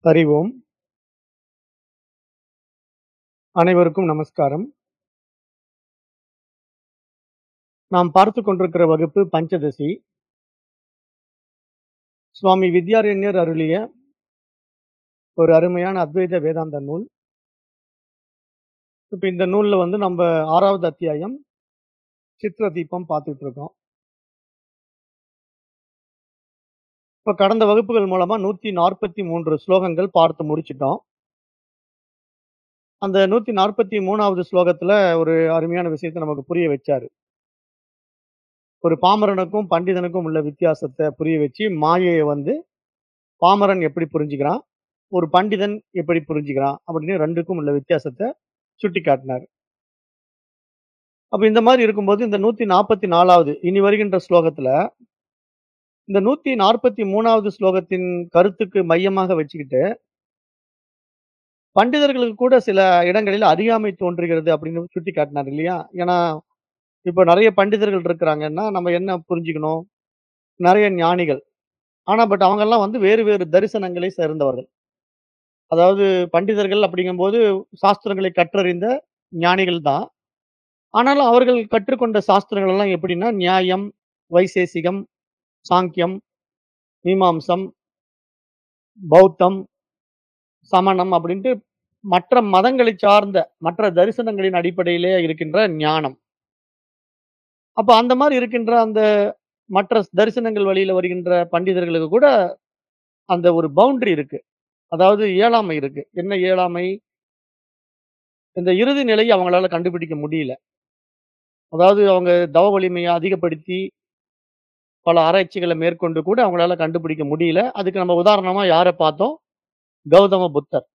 அறிவோம். அனைவருக்கும் நமஸ்காரம். நாம் பார்த்துக் கொண்டிருக்கிற வகுப்பு பஞ்சதசி. சுவாமி வித்யாரண்யர் அருளிய ஒரு அருமையான அத்வைத வேதாந்த நூல். இப்ப இந்த நூல்ல வந்து நம்ப 6வது அத்தியாயம் சித்ர தீபம் பார்த்துட்டு இருக்கோம். இப்ப கடந்த வகுப்புகள் மூலமா 143 ஸ்லோகங்கள் பார்த்து முடிச்சுட்டோம். அந்த 143வது ஸ்லோகத்துல ஒரு அருமையான விஷயத்த நமக்கு புரிய வச்சாரு. ஒரு பாமரனுக்கும், பண்டிதனுக்கும் உள்ள வித்தியாசத்த புரிய வச்சு, மாயைய வந்து பாமரன் எப்படி புரிஞ்சுக்கிறான், ஒரு பண்டிதன் எப்படி புரிஞ்சுக்கிறான் அப்படின்னு 2க்கும் உள்ள வித்தியாசத்த சுட்டிக்காட்டினாரு. அப்ப இந்த மாரி இருக்கும்போது இந்த 144வது இனி வருகின்ற ஸ்லோகத்துல, இந்த 143வது ஸ்லோகத்தின் கருத்துக்கு மையமாக வச்சுக்கிட்டு பண்டிதர்களுக்கு கூட சில இடங்களில் அறியாமை தோன்றுகிறது அப்படின்னு சுட்டிக்காட்டினார் இல்லையா? ஏன்னா, இப்ப நெறைய பண்டிதர்கள் இருக்கிறாங்கன்னா, நம்ம என்ன புரிஞ்சுக்கணும்? நெறைய ஞானிகள். ஆனா, பட் அவங்கலாம் வந்து வேறு வேறு தரிசனங்களை சேர்ந்தவர்கள். அதாவது பண்டிதர்கள் அப்படிங்கும்போது சாஸ்திரங்களை கற்றறிந்த ஞானிகள் தான். ஆனாலும் அவர்கள் கற்றுக்கொண்ட சாஸ்திரங்கள் எல்லாம் எப்படின்னா, நியாயம், வைசேசிகம், சாங்கியம், மீமாம்சம், பௌத்தம், சமணம் அப்படின்ட்டு மற்ற மதங்களைச் சார்ந்த, மற்ற தரிசனங்களின் அடிப்படையிலே இருக்கின்ற ஞானம். அப்ப அந்த மாரி இருக்கின்ற அந்த மற்ற தரிசனங்கள் வழியில வருகின்ற பண்டிதர்களுக்கு கூட அந்த ஒரு பவுண்டரி இருக்கு. அதாவது இயலாமை இருக்கு. என்ன இயலாமை? இந்த இறுதி நிலைய அவங்களால கண்டுபிடிக்க முடியல. அதாவது அவங்க தவ வலிமைய அதிகப்படுத்தி, பல ஆராய்ச்சிகள மேற்கொண்டு கூட அவங்களால கண்டுபிடிக்க முடியல. அதுக்கு நம்ம உதாரணமா யார பார்த்தோம்? கௌதம புத்தர்.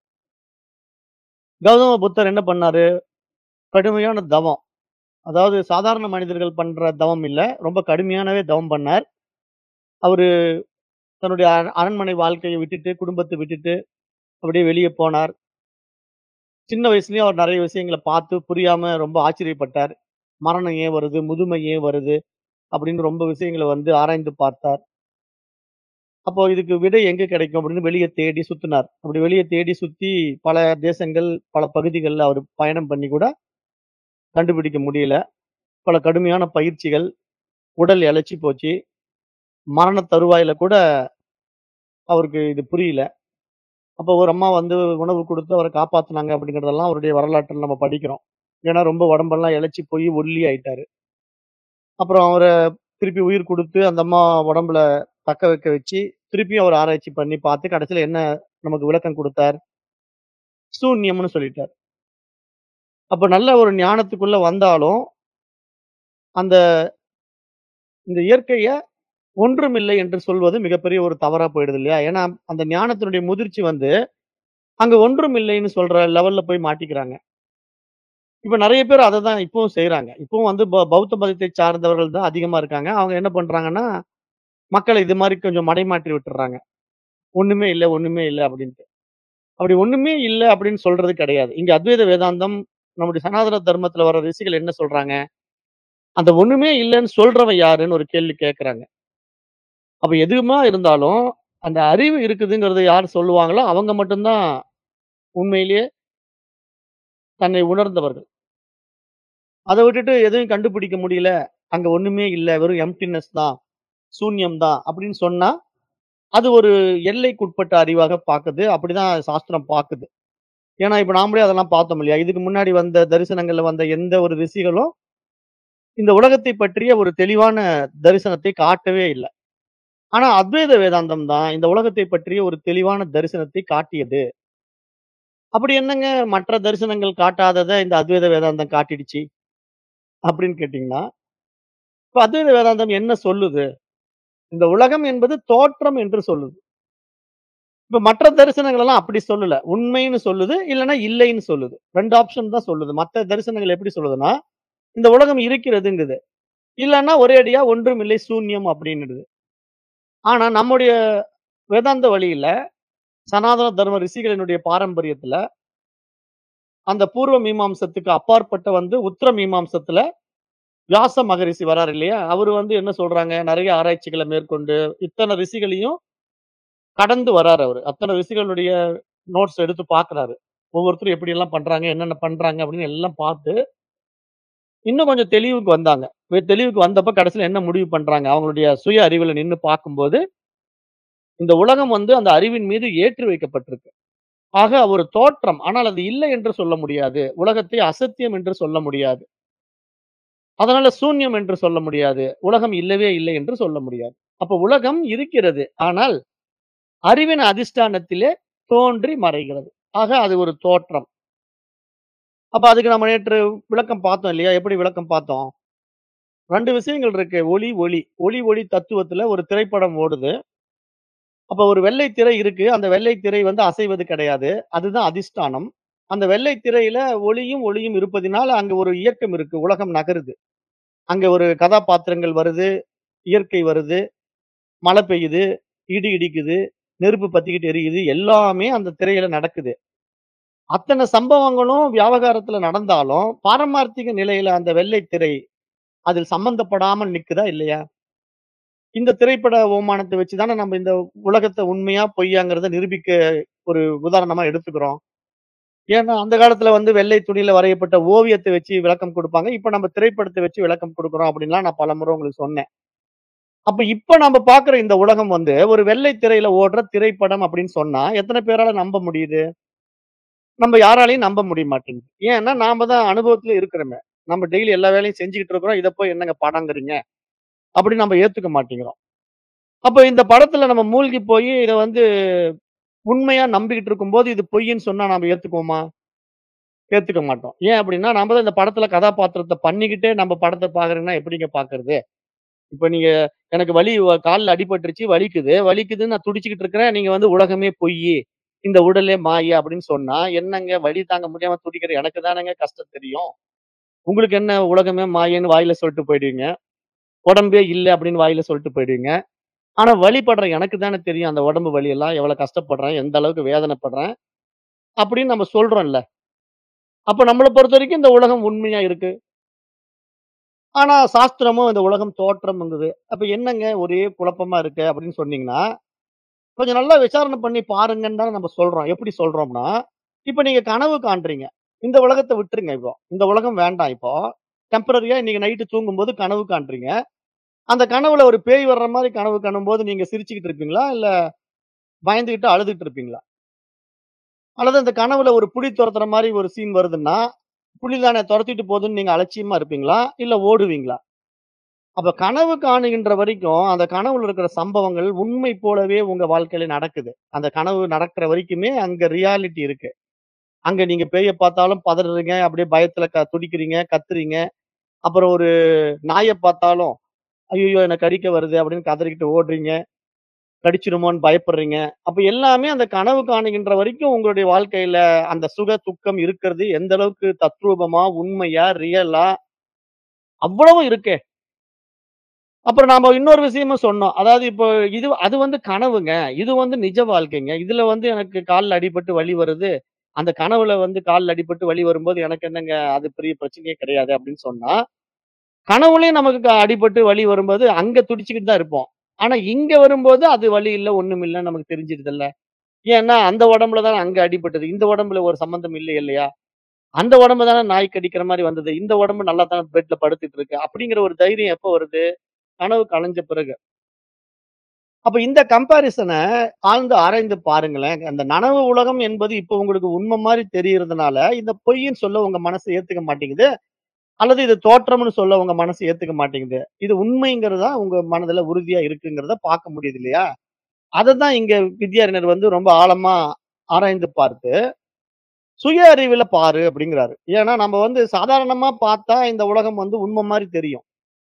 கௌதம புத்தர் என்ன பண்ணாரு? கடுமையான தவம். அதாவது சாதாரண மனிதர்கள் பண்ற தவம் இல்ல. ரொம்ப கடுமையானவே தவம் பண்ணார். அவரு தன்னுடைய அர அரண்மனை வாழ்க்கைய விட்டுட்டு, குடும்பத்த விட்டுட்டு அப்படியே வெளிய போனார். சின்ன வயசுலயே அவர் நெறைய விஷயங்கள பார்த்து புரியாம ரொம்ப ஆச்சரியப்பட்டார். மரணம் ஏன் வருது? முதுமை ஏன் வருது? அப்படின்னு ரொம்ப விஷயங்கள வந்து ஆராய்ந்து பார்த்தார். அப்போ இதுக்கு விடை எங்க கிடைக்கும் அப்படின்னு வெளிய தேடி சுத்துனார். அப்படி வெளிய தேடி சுத்தி பல தேசங்கள், பல பகுதிகள்ல அவரு பயணம் பண்ணி கூட கண்டுபிடிக்க முடியல. பல கடுமையான பயிற்சிகள், உடல் இளைச்சு போச்சு. மரண தருவாயில கூட அவருக்கு இது புரியல. அப்ப ஒரு அம்மா வந்து உணவு குடுத்து அவர காப்பாத்துனாங்க அப்படிங்கிறதெல்லாம் அவருடைய வரலாற்றில நம்ம படிக்கிறோம். ஏன்னா ரொம்ப உடம்பெல்லாம் இளைச்சு போய் ஒல்லி ஆயிட்டாரு. அப்புறம் அவர திருப்பி உயிர் குடுத்து அந்த அம்மா உடம்புல தக்க வைக்க வச்சு, திருப்பியும் அவர் ஆராய்ச்சி பண்ணி பார்த்து கடைசியில என்ன நமக்கு விளக்கம் குடுத்தார்? சூன்யம்னு சொல்லிட்டார். அப்ப நல்ல ஒரு ஞானத்துக்குள்ள வந்தாலும், அந்த இந்த இயற்கைய ஒன்றுமில்லை என்று சொல்வது மிகப்பெரிய ஒரு தவறா போயிடுது இல்லையா? ஏன்னா, அந்த ஞானத்தினுடைய முதிர்ச்சி வந்து, அங்க ஒன்றுமில்லைன்னு சொல்ற லெவல்ல போய் மாட்டிக்கிறாங்க. இப்ப நெறைய பேர் அததான் இப்பவும் செய்றாங்க. இப்பவும் வந்து ப பௌத்த மதத்தை சார்ந்தவர்கள் தான் அதிகமா இருக்காங்க. அவங்க என்ன பண்றாங்கன்னா, மக்கள இது மாரி கொஞ்சம் மடைமாற்றி விட்டுர்றாங்க. ஒண்ணுமே இல்ல, ஒண்ணுமே இல்ல அப்படின்ட்டு. அப்படி ஒண்ணுமே இல்ல அப்படின்னு சொல்றது கிடையாது. இங்க அத்வைத வேதாந்தம் நம்முடைய சனாதன தர்மத்துல வர ரிஷிகள் என்ன சொல்றாங்க? அந்த ஒண்ணுமே இல்லன்னு சொல்றவன் யாருன்னு ஒரு கேள்வி கேட்கறாங்க. அப்ப எதுவுமா இருந்தாலும், அந்த அறிவு இருக்குதுங்கிறத யார் சொல்லுவாங்களோ, அவங்க மட்டும் தான் உண்மையிலேயே தன்னை உணர்ந்தவர்கள். அத விட்டுட்டு எதையும் கண்டுபிடிக்க முடியல. அங்க ஒண்ணுமே இல்ல. வெறும் எம்ப்டினஸ் தான். சூன்யம் தான் அப்படின்னு சொன்னா, அது ஒரு எல்லைக்குட்பட்ட அறிவாக பாக்குது. அப்படிதான் சாஸ்திரம் பாக்குது. ஏன்னா, இப்ப நாமளே அதெல்லாம் பார்த்தோம் இல்லையா? இதுக்கு முன்னாடி வந்த தரிசனங்கள்ல வந்த எந்த ஒரு ரிஷிகளும், இந்த உலகத்தை பற்றிய ஒரு தெளிவான தரிசனத்தை காட்டவே இல்ல. ஆனா, அத்வைத வேதாந்தம் தான் இந்த உலகத்தை பற்றிய ஒரு தெளிவான தரிசனத்தை காட்டியது. அப்படி என்னங்க மற்ற தரிசனங்கள் காட்டாதத இந்த அத்வைத வேதாந்தம் காட்டிடுச்சு? அப்படின்னு கேட்டீங்கன்னா, இப்ப அத்வைத வேதாந்தம் என்ன சொல்லுது? இந்த உலகம் என்பது தோற்றம் என்று சொல்லுது. இப்ப மற்ற தரிசனங்கள் எல்லாம் அப்படி சொல்லல. உண்மைன்னு சொல்லுது, இல்லன்னா இல்லைன்னு சொல்லுது. 2 ஆப்ஷன் தான் சொல்லுது. மத்த தரிசனங்கள் எப்படி சொல்லுதுன்னா, இந்த உலகம் இருக்கிறதுங்குது. இல்லன்னா ஒரேடியா ஒன்றுமில்லை சூன்யம் அப்படின்னுடுது. ஆனா நம்முடைய வேதாந்த வழியில, சனாதன தர்ம ரிஷிகளினுடைய பாரம்பரியத்துல, அந்த பூர்வ மீமாம்சத்துக்கு அப்பாற்பட்ட வந்து உத்தர மீமாம்சத்துல, வியாச மகரிஷி வராரு இல்லையா? அவரு வந்து என்ன சொல்றாங்க? நெறைய ஆராய்ச்சிகள மேற்கொண்டு, இத்தன ரிஷிகளையும் கடந்து வராரு அவரு. அத்தன ரிஷிகளுடைய நோட்ஸ் எடுத்து பார்க்குறாரு. ஒவ்வொருத்தரும் எப்படியெல்லாம் பண்றாங்க, என்னென்ன பண்றாங்க அப்படின்னு எல்லாம் பார்த்து இன்னும் கொஞ்சம் தெளிவுக்கு வந்தாங்க. வெ தெளிவுக்கு வந்தப்ப கடைசில என்ன முடிவு பண்றாங்க, அவங்களுடைய சுய அறிவுல நின்னு பார்க்கும்போது, இந்த உலகம் வந்து அந்த அறிவின் மீது ஏற்றி வைக்கப்பட்டிருக்கு. ஆக ஒரு தோற்றம். ஆனால் அது இல்லை என்று சொல்ல முடியாது. உலகத்தை அசத்தியம் என்று சொல்ல முடியாது. அதனால சூன்யம் என்று சொல்ல முடியாது. உலகம் இல்லவே இல்லை என்று சொல்ல முடியாது. அப்ப உலகம் இருக்கிறது. ஆனால் அறிவின் அதிஷ்டானத்திலே தோன்றி மறைகிறது. ஆக அது ஒரு தோற்றம். அப்ப அதுக்கு நம்ம நேற்று விளக்கம் பார்த்தோம் இல்லையா? எப்படி விளக்கம் பார்த்தோம்? 2 விஷயங்கள் இருக்கு. ஒளி, ஒளி. ஒளி, ஒளி தத்துவத்துல ஒரு திரைப்படம் ஓடுது. அப்ப ஒரு வெள்ளை திரை இருக்கு. அந்த வெள்ளை திரை வந்து அசைவது கிடையாது. அதுதான் அதிஷ்டானம். அந்த வெள்ளை திரையில ஒளியும், ஒளியும் இருப்பதினால அங்க ஒரு இயக்கம் இருக்கு. உலகம் நகருது. அங்க ஒரு கதாபாத்திரங்கள் வருது, இயற்கை வருது, மழை பெய்யுது, இடி இடிக்குது, நெருப்பு பத்திக்கிட்டு எரியுது. எல்லாமே அந்த திரையில நடக்குது. அத்தன சம்பவங்களும் வியாவகாரத்துல நடந்தாலும், பாரமார்த்திக நிலையில அந்த வெள்ளை திரை அதில் சம்பந்தப்படாமல் நிக்குதா? இல்லையா? இந்த திரைப்பட ஓமானத்த வச்சு தானே நம்ம இந்த உலகத்த உண்மையா, பொய்யாங்கிறத நிரூபிக்க ஒரு உதாரணமா எடுத்துக்கிறோம். ஏன்னா, அந்த காலத்துல வந்து வெள்ளை துணியில வரையப்பட்ட ஓவியத்த வச்சு விளக்கம் குடுப்பாங்க. இப்ப நம்ம திரைப்படத்த வச்சு விளக்கம் குடுக்குறோம் அப்படின்லாம் நான் பலமுறை உங்களுக்கு சொன்னேன். அப்ப இப்ப நம்ம பார்க்குற இந்த உலகம் வந்து ஒரு வெள்ளை திரையில ஓடுற திரைப்படம் அப்படின்னு சொன்னா, எத்தன பேரால நம்ப முடியுது? நம்ம யாராலயும் நம்ப முடிய மாட்டேங்குது. ஏன்னா, நாம தான் அனுபவத்துல இருக்கிறோமே. நம்ம டெய்லி எல்லா வேலையும் செஞ்சுகிட்டு இருக்கிறோம். இத போய் என்னங்க படம்ங்கிறீங்க? அப்படின்னு நம்ம ஏத்துக்க மாட்டேங்கிறோம். அப்ப இந்த படத்துல நம்ம மூழ்கி போயி இத வந்து உண்மையா நம்பிக்கிட்டு இருக்கும்போது, இது பொய்ன்னு சொன்னா நாம ஏத்துக்குவோமா? ஏத்துக்க மாட்டோம். ஏன் அப்படின்னா, நாம தான் இந்த படத்துல கதாபாத்திரத்த பண்ணிக்கிட்டே நம்ம படத்த பார்க்குறோம்னா எப்படிங்க பார்க்கறது? இப்ப நீங்க எனக்கு வலி வ கால்ல அடிபட்டுருச்சு, வலிக்குது. வலிக்குதுன்னு நான் துடிச்சுக்கிட்டு இருக்கிறேன். நீங்க வந்து உலகமே பொய்யி, இந்த உடலே மாய அப்படின்னு சொன்னா, என்னங்க வலி தாங்க முடியாம துடிக்கிற எனக்கு தானங்க கஷ்டம் தெரியும். உங்களுக்கு என்ன உலகமே மாயன்னு வாயில சொல்லிட்டு போயிடுவீங்க. உடம்பே இல்ல அப்படின்னு வாயில சொல்லிட்டு போயிடுவீங்க. ஆனா வலிப்படுற எனக்கு தானே தெரியும் அந்த உடம்பு வலியெல்லாம் எவ்வளவு கஷ்டப்படுறேன், எந்த அளவுக்கு வேதனைப்படுறேன் அப்படின்னு நம்ம சொல்றோம்ல. அப்ப நம்மள பொறுத்தவரைக்கும் இந்த உலகம் உண்மையா இருக்கு. ஆனா சாஸ்திரமும் இந்த உலகம் தோற்றம்ங்குது. அப்ப என்னங்க ஒரே குழப்பமா இருக்கு அப்படின்னு சொன்னீங்கன்னா, கொஞ்சம் நல்லா விசாரணை பண்ணி பாருங்கன்னு தானே நம்ம சொல்றோம். எப்படி சொல்றோம்னா, இப்ப நீங்க கனவு காண்றீங்க. இந்த உலகத்த விட்டுருங்க இப்போ. இந்த உலகம் வேண்டாம் இப்போ. டெம்பரரியா இன்னைக்கு நைட்டு தூங்கும்போது கனவு காண்றீங்க. அந்த கனவுல ஒரு பேய் வர்ற மாரி கனவு காணும்போது நீங்க சிரிச்சுக்கிட்டு இருப்பீங்களா? இல்ல பயந்துகிட்டு அழுதுட்டு இருப்பீங்களா? அல்லது அந்த கனவுல ஒரு புலி துரத்துற மாரி ஒரு சீன் வருதுன்னா, புலி தானே துரத்திட்டு போகுதுன்னு நீங்க அலட்சியமா இருப்பீங்களா? இல்ல ஓடுவீங்களா? அப்ப கனவு காணுகின்ற வரைக்கும், அந்த கனவுல இருக்கிற சம்பவங்கள் உண்மை போலவே உங்க வாழ்க்கையில நடக்குது. அந்த கனவு நடக்கிற வரைக்குமே அங்க ரியாலிட்டி இருக்கு. அங்க நீங்க பேய பார்த்தாலும் பதறுறீங்க, அப்படியே பயத்துல க துடிக்கிறீங்க, கத்துறீங்க. அப்புறம் ஒரு நாய பார்த்தாலும், "ஐய்யய்யோ! என்ன கடிக்க வருது" அப்படின்னு கதறிக்கிட்டு ஓடுறீங்க. கடிச்சிருமோன்னு பயப்படுறீங்க. அப்ப எல்லாமே அந்த கனவு காணுகின்ற வரைக்கும் உங்களுடைய வாழ்க்கையில அந்த சுக, துக்கம் இருக்கிறது எந்த அளவுக்கு தத்ரூபமா, உண்மையா, ரியலா அவ்வளவும் இருக்கே. அப்புறம் நாம இன்னொரு விஷயமும் சொன்னோம். அதாவது இப்போ இது அது வந்து கனவுங்க. இது வந்து நிஜ வாழ்க்கைங்க. இதுல வந்து எனக்கு கால்ல அடிபட்டு வலி வருது. அந்த கனவுல வந்து கால்ல அடிபட்டு வலி வரும்போது எனக்கு என்னங்க அது பெரிய பிரச்சனையே கிடையாது அப்படின்னு சொன்னா, கனவுலயும் நமக்கு க அடிபட்டு வலி வரும்போது அங்க துடிச்சுக்கிட்டு தான் இருப்போம். ஆனா இங்க வரும்போது அது வலி இல்ல, ஒண்ணும் இல்லன்னு நமக்கு தெரிஞ்சிடுதுல்ல. ஏன்னா அந்த உடம்புல தானே அங்க அடிபட்டது. இந்த உடம்புல ஒரு சம்பந்தம் இல்லை இல்லையா? அந்த உடம்பு தானே நாய் கடிக்கிற மாரி வந்தது. இந்த உடம்பு நல்லா தானே பெட்ல படுத்துட்டு இருக்கு. அப்படிங்கிற ஒரு தைரியம் எப்ப வருது? கனவு கலைஞ்ச பிறகு. அப்ப இந்த கம்பேரிசன ஆழ்ந்து ஆராய்ந்து பாருங்களேன். அந்த நனவு உலகம் என்பது இப்ப உங்களுக்கு உண்மை மாரி தெரியறதுனால, இந்த பொய்ன்னு சொல்ல உங்க மனசு ஏத்துக்க மாட்டேங்குது. அல்லது இது தோற்றம்னு சொல்ல உங்க மனசு ஏத்துக்க மாட்டேங்குது. இது உண்மைங்கிறது தான் உங்க மனதுல உறுதியா இருக்குங்கிறத பார்க்க முடியுது இல்லையா? அததான் இங்க வித்யாரண்யர் வந்து ரொம்ப ஆழமா ஆராய்ந்து பார்த்து, சுய அறிவுல பாரு அப்படிங்கிறாரு. ஏன்னா நம்ம வந்து சாதாரணமா பார்த்தா இந்த உலகம் வந்து உண்மை மாரி தெரியும்.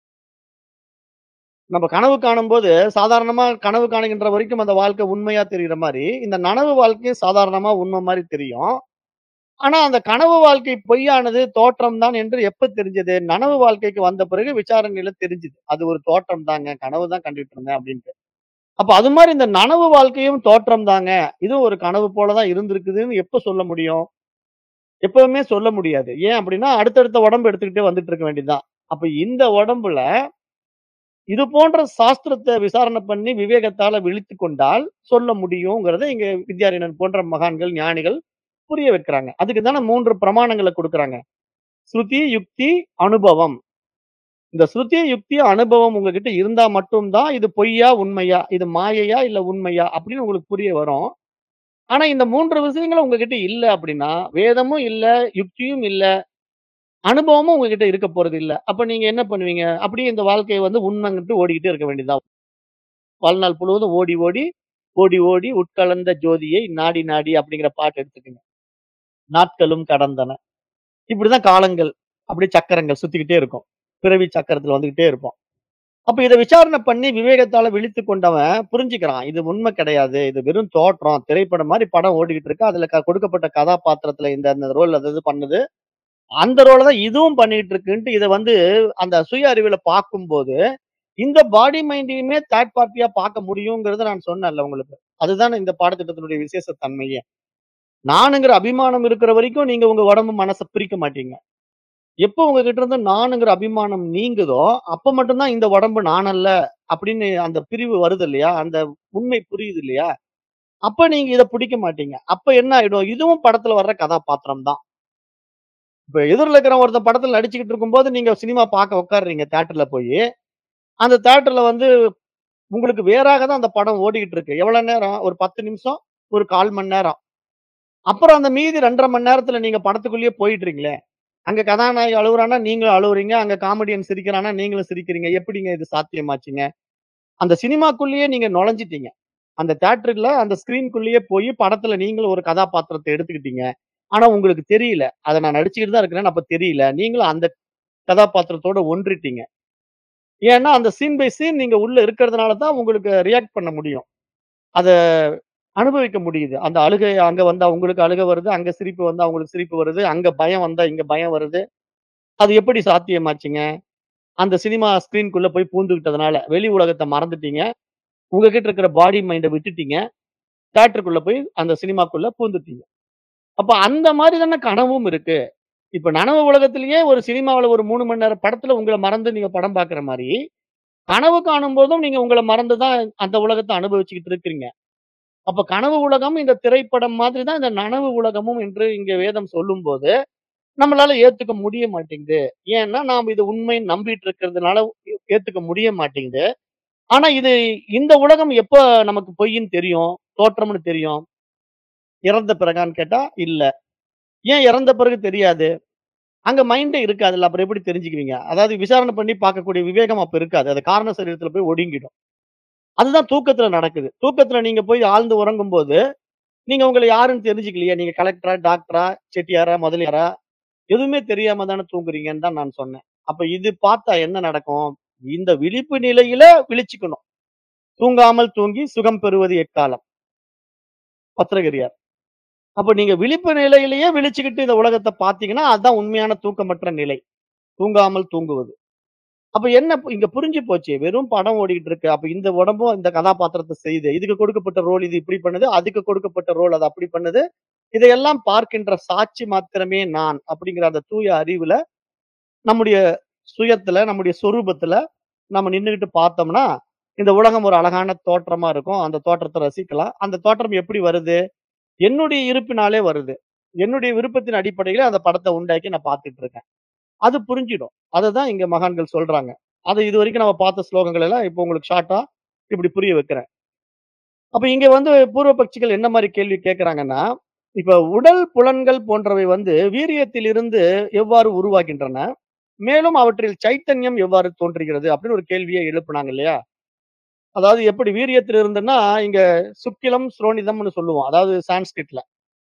நம்ம கனவு காணும்போது, சாதாரணமா கனவு காணுகின்ற வரைக்கும் அந்த வாழ்க்கை உண்மையா தெரியிற மாரி, இந்த நனவு வாழ்க்கையும் சாதாரணமா உண்மை மாரி தெரியும். ஆனா, அந்த கனவு வாழ்க்கை பொய்யானது, தோற்றம் தான் என்று எப்ப தெரிஞ்சது? நனவு வாழ்க்கைக்கு வந்த பிறகு விசாரணையில தெரிஞ்சுது. அது ஒரு தோற்றம் தாங்க. கனவு தான் கண்டுட்டு இருந்தேன் அப்டின்ட்டு. அப்ப அது மாரி இந்த நனவு வாழ்க்கையும் தோற்றம் தாங்க. இதுவும் ஒரு கனவு போல தான் இருந்திருக்குதுன்னு எப்ப சொல்ல முடியும்? எப்பவுமே சொல்ல முடியாது. ஏன் அப்டின்னா, அடுத்தடுத்த உடம்பு எடுத்துக்கிட்டே வந்துட்டு இருக்க வேண்டியது தான். அப்ப இந்த உடம்புல இது போன்ற சாஸ்திரத்த விசாரணை பண்ணி விவேகத்தால விழித்துக் கொண்டால் சொல்ல முடியுங்கிறத இங்க வித்யாரண்யன் போன்ற மகான்கள், ஞானிகள் புரிய வைக்கிறாங்க. அதுக்கு தானே 3 பிரமாணங்கள குடுக்குறாங்க. ஸ்ருதி, யுக்தி, அனுபவம். இந்த ஸ்ருதி, யுக்தி, அனுபவம் உங்ககிட்ட இருந்தா மட்டும் தான் இது பொய்யா, உண்மையா, இது மாயையா, இல்ல உண்மையா அப்படின்னு உங்களுக்கு புரிய வரும். ஆனா இந்த 3 விஷயங்களும் உங்ககிட்ட இல்ல அப்படின்னா, வேதமும் இல்ல, யுக்தியும் இல்ல, அனுபவமும் உங்ககிட்ட இருக்க போறது இல்ல. அப்ப நீங்க என்ன பண்ணுவீங்க? அப்படியே இந்த வாழ்க்கைய வந்து உண்மைன்னுட்டு ஓடிக்கிட்டே இருக்க வேண்டியது தான். வாழ்நாள் முழுவதும் ஓடி, ஓடி, ஓடி, ஓடி உட்கலந்த ஜோதியை நாடி, நாடி அப்படிங்கிற பாட்டு எடுத்துக்கங்க. நாட்களும் கடந்தன. இப்படிதான் காலங்கள், அப்படியே சக்கரங்கள் சுத்திக்கிட்டே இருக்கும். பிறவி சக்கரத்துல வந்துகிட்டே இருப்போம். அப்ப இத விசாரணை பண்ணி விவேகத்தால விழித்துக் கொண்டவன் புரிஞ்சுக்கிறான். இது உண்மை கிடையாது. இது வெறும் தோற்றம். திரைப்படம் மாரி படம் ஓடிக்கிட்டு இருக்கு. அதுல க கொடுக்கப்பட்ட கதாபாத்திரத்துல இந்த இந்த ரோல் அது இது பண்ணுது. அந்த ரோல தான் இதுவும் பண்ணிட்டு இருக்குன்ட்டு இத வந்து அந்த சுய அறிவுல பார்க்கும்போது, இந்த பாடி மைண்டையுமே தேர்ட் பார்ட்டியா பார்க்க முடியுங்கிறத நான் சொன்னேன்ல உங்களுக்கு. அதுதானே இந்த பாடத்திட்டத்தினுடைய விசேஷ தன்மையே. நானுங்கிற அபிமானம் இருக்கிற வரைக்கும் நீங்க உங்க உடம்பு, மனச பிரிக்க மாட்டீங்க. எப்போ உங்ககிட்ட இருந்து நானுங்கிற அபிமானம் நீங்குதோ, அப்ப மட்டும் தான் இந்த உடம்பு நான் அல்ல அப்படின்னு அந்த பிரிவு வருது இல்லையா? அந்த உண்மை புரியுது இல்லையா? அப்ப நீங்க இத பிடிக்க மாட்டீங்க. அப்ப என்ன ஆயிடும்? இதுவும் படத்துல வர்ற கதாபாத்திரம் தான். இப்ப எதிர்ல இருக்கிறவன் ஒருத்தன் படத்துல நடிச்சுக்கிட்டு இருக்கும்போது, நீங்க சினிமா பார்க்க உட்கார்றீங்க தியேட்டர்ல போயி. அந்த தியேட்டர்ல வந்து உங்களுக்கு வேறாக தான் அந்த படம் ஓடிக்கிட்டு இருக்கு. எவ்வளவு நேரம்? ஒரு 10 நிமிஷம், ஒரு 1/4 மணி நேரம். அப்புறம் அந்த மீதி 2 1/2 மணி நேரத்துல நீங்க படத்துக்குள்ளேயே போயிடுறீங்களே. அங்க கதாநாயகி அழுவுறான்னா, நீங்களும் அழுவுறீங்க. அங்க காமெடியன் சிரிக்கிறான்னா, நீங்களும் சிரிக்கிறீங்க. எப்படிங்க இது சாத்தியமாச்சுங்க? அந்த சினிமாக்குள்ளேயே நீங்க நுழைஞ்சுட்டீங்க. அந்த தியேட்டர்ல அந்த ஸ்கிரீன்க்குள்ளேயே போய் படத்துல நீங்களும் ஒரு கதாபாத்திரத்த எடுத்துக்கிட்டீங்க. ஆனா உங்களுக்கு தெரியல. அத நான் நடிச்சுக்கிட்டு தான் இருக்கிறேன்னு அப்ப தெரியல. நீங்களும் அந்த கதாபாத்திரத்தோட ஒன்றிட்டீங்க. ஏன்னா, அந்த சீன் பை சீன் நீங்க உள்ள இருக்கிறதுனால தான் உங்களுக்கு ரியாக்ட் பண்ண முடியும். அத அனுபவிக்க முடியுது. அந்த அழுகை அங்க வந்தா உங்களுக்கு அழுகை வருது. அங்க சிரிப்பு வந்தா உங்களுக்கு சிரிப்பு வருது. அங்க பயம் வந்தா இங்க பயம் வருது. அது எப்படி சாத்தியமாச்சுங்க? அந்த சினிமா ஸ்கிரீன்க்குள்ள போய் பூந்துக்கிட்டதுனால. வெளி உலகத்த மறந்துட்டீங்க. உங்ககிட்ட இருக்கிற பாடி மைண்ட விட்டுட்டீங்க. தியேட்டருக்குள்ள போய் அந்த சினிமாக்குள்ள பூந்துட்டீங்க. அப்ப அந்த மாரி தானே கனவும் இருக்கு. இப்ப நனவு உலகத்திலேயே ஒரு சினிமாவுல ஒரு 3 மணி நேர படத்துல உங்கள மறந்து நீங்க படம் பார்க்கிற மாரி, கனவு காணும்போதும் நீங்க உங்கள மறந்து தான் அந்த உலகத்த அனுபவிச்சுக்கிட்டு இருக்கிறீங்க. அப்ப கனவு உலகம் இந்த திரைப்படம் மாதிரி தான் இந்த நனவு உலகமும் என்று இங்க வேதம் சொல்லும்போது, நம்மளால ஏத்துக்க முடிய மாட்டேங்குது. ஏன்னா, நாம இது உண்மைன்னு நம்பிட்டு இருக்கிறதுனால ஏத்துக்க முடிய மாட்டேங்குது. ஆனா இது இந்த உலகம் எப்ப நமக்கு பொய்ன்னு தெரியும்? தோற்றம்னு தெரியும்? இறந்த பிறகான்னு கேட்டா, இல்ல. ஏன் இறந்த பிறகு தெரியாது? அங்க மைண்டே இருக்காதுல்ல. அப்புறம் எப்படி தெரிஞ்சுக்குவீங்க? அதாவது விசாரணை பண்ணி பார்க்கக்கூடிய விவேகம் அப்ப இருக்காது. அது காரண சரீரத்துல போய் ஒடுங்கிடும். அதுதான் தூக்கத்துல நடக்குது. தூக்கத்துல நீங்க போய் ஆழ்ந்து உறங்கும்போது, நீங்க உங்கள யாருன்னு தெரிஞ்சுக்கலையே. நீங்க கலெக்டரா, டாக்டரா, செட்டியாரா, முதலியாரா எதுவுமே தெரியாம தானே தூங்குறீங்கன்னு தான் நான் சொன்னேன். அப்ப இது பார்த்தா என்ன நடக்கும்? இந்த விழிப்பு நிலையில விழிச்சுக்கணும். தூங்காமல் தூங்கி சுகம் பெறுவது எக்காலம். பத்திரகிரியார். அப்ப நீங்க விழிப்பு நிலையிலேயே விழிச்சுக்கிட்டு இந்த உலகத்த பார்த்தீங்கன்னா, அதான் உண்மையான தூக்கமற்ற நிலை. தூங்காமல் தூங்குவது. அப்ப என்ன பு- இங்க புரிஞ்சு போச்சு. வெறும் படம் ஓடிக்கிட்டு இருக்கு. அப்ப இந்த உடம்பும் இந்த கதாபாத்திரத்த செய்யுது. இதுக்கு கொடுக்கப்பட்ட ரோல் இது இப்படி பண்ணுது. அதுக்கு கொடுக்கப்பட்ட ரோல் அது அப்படி பண்ணுது. இதையெல்லாம் பார்க்கின்ற சாட்சி மாத்திரமே நான் அப்படிங்கிற அந்த தூய அறிவுல, நம்முடைய சுயத்துல, நம்முடைய சொரூபத்துல நம்ம நின்னுகிட்டு பார்த்தோம்னா, இந்த உலகம் ஒரு அழகான தோற்றமா இருக்கும். அந்த தோற்றத்த ரசிக்கலாம். அந்த தோற்றம் எப்படி வருது? என்னுடைய இருப்பினாலே வருது. என்னுடைய விருப்பத்தின் அடிப்படையில அந்த படத்த உண்டாக்கி நான் பார்த்துட்டு இருக்கேன். அது புரிஞ்சிடும். அததான் இங்க மகான்கள் சொல்றாங்க. அத இதுவரைக்கும் நம்ம பார்த்த ஸ்லோகங்கள் எல்லாம் இப்போ உங்களுக்கு ஷார்ட்டா இப்படி புரிய வைக்கிறேன். அப்ப இங்க வந்து பூர்வ பக்ஷிகள் என்ன மாரி கேள்வி கேட்கறாங்கன்னா, இப்ப உடல் புலன்கள் போன்றவை வந்து வீரியத்திலிருந்து எவ்வாறு உருவாகின்றன? மேலும் அவற்றில் சைத்தன்யம் எவ்வாறு தோன்றுகிறது? அப்படின்னு ஒரு கேள்விய எழுப்புனாங்க இல்லையா? அதாவது எப்படி வீரியத்தில் இருந்துன்னா, இங்க சுக்கிலம், ஸ்ரோனிதம்னு சொல்லுவோம். அதாவது சான்ஸ்கிரிட்ல.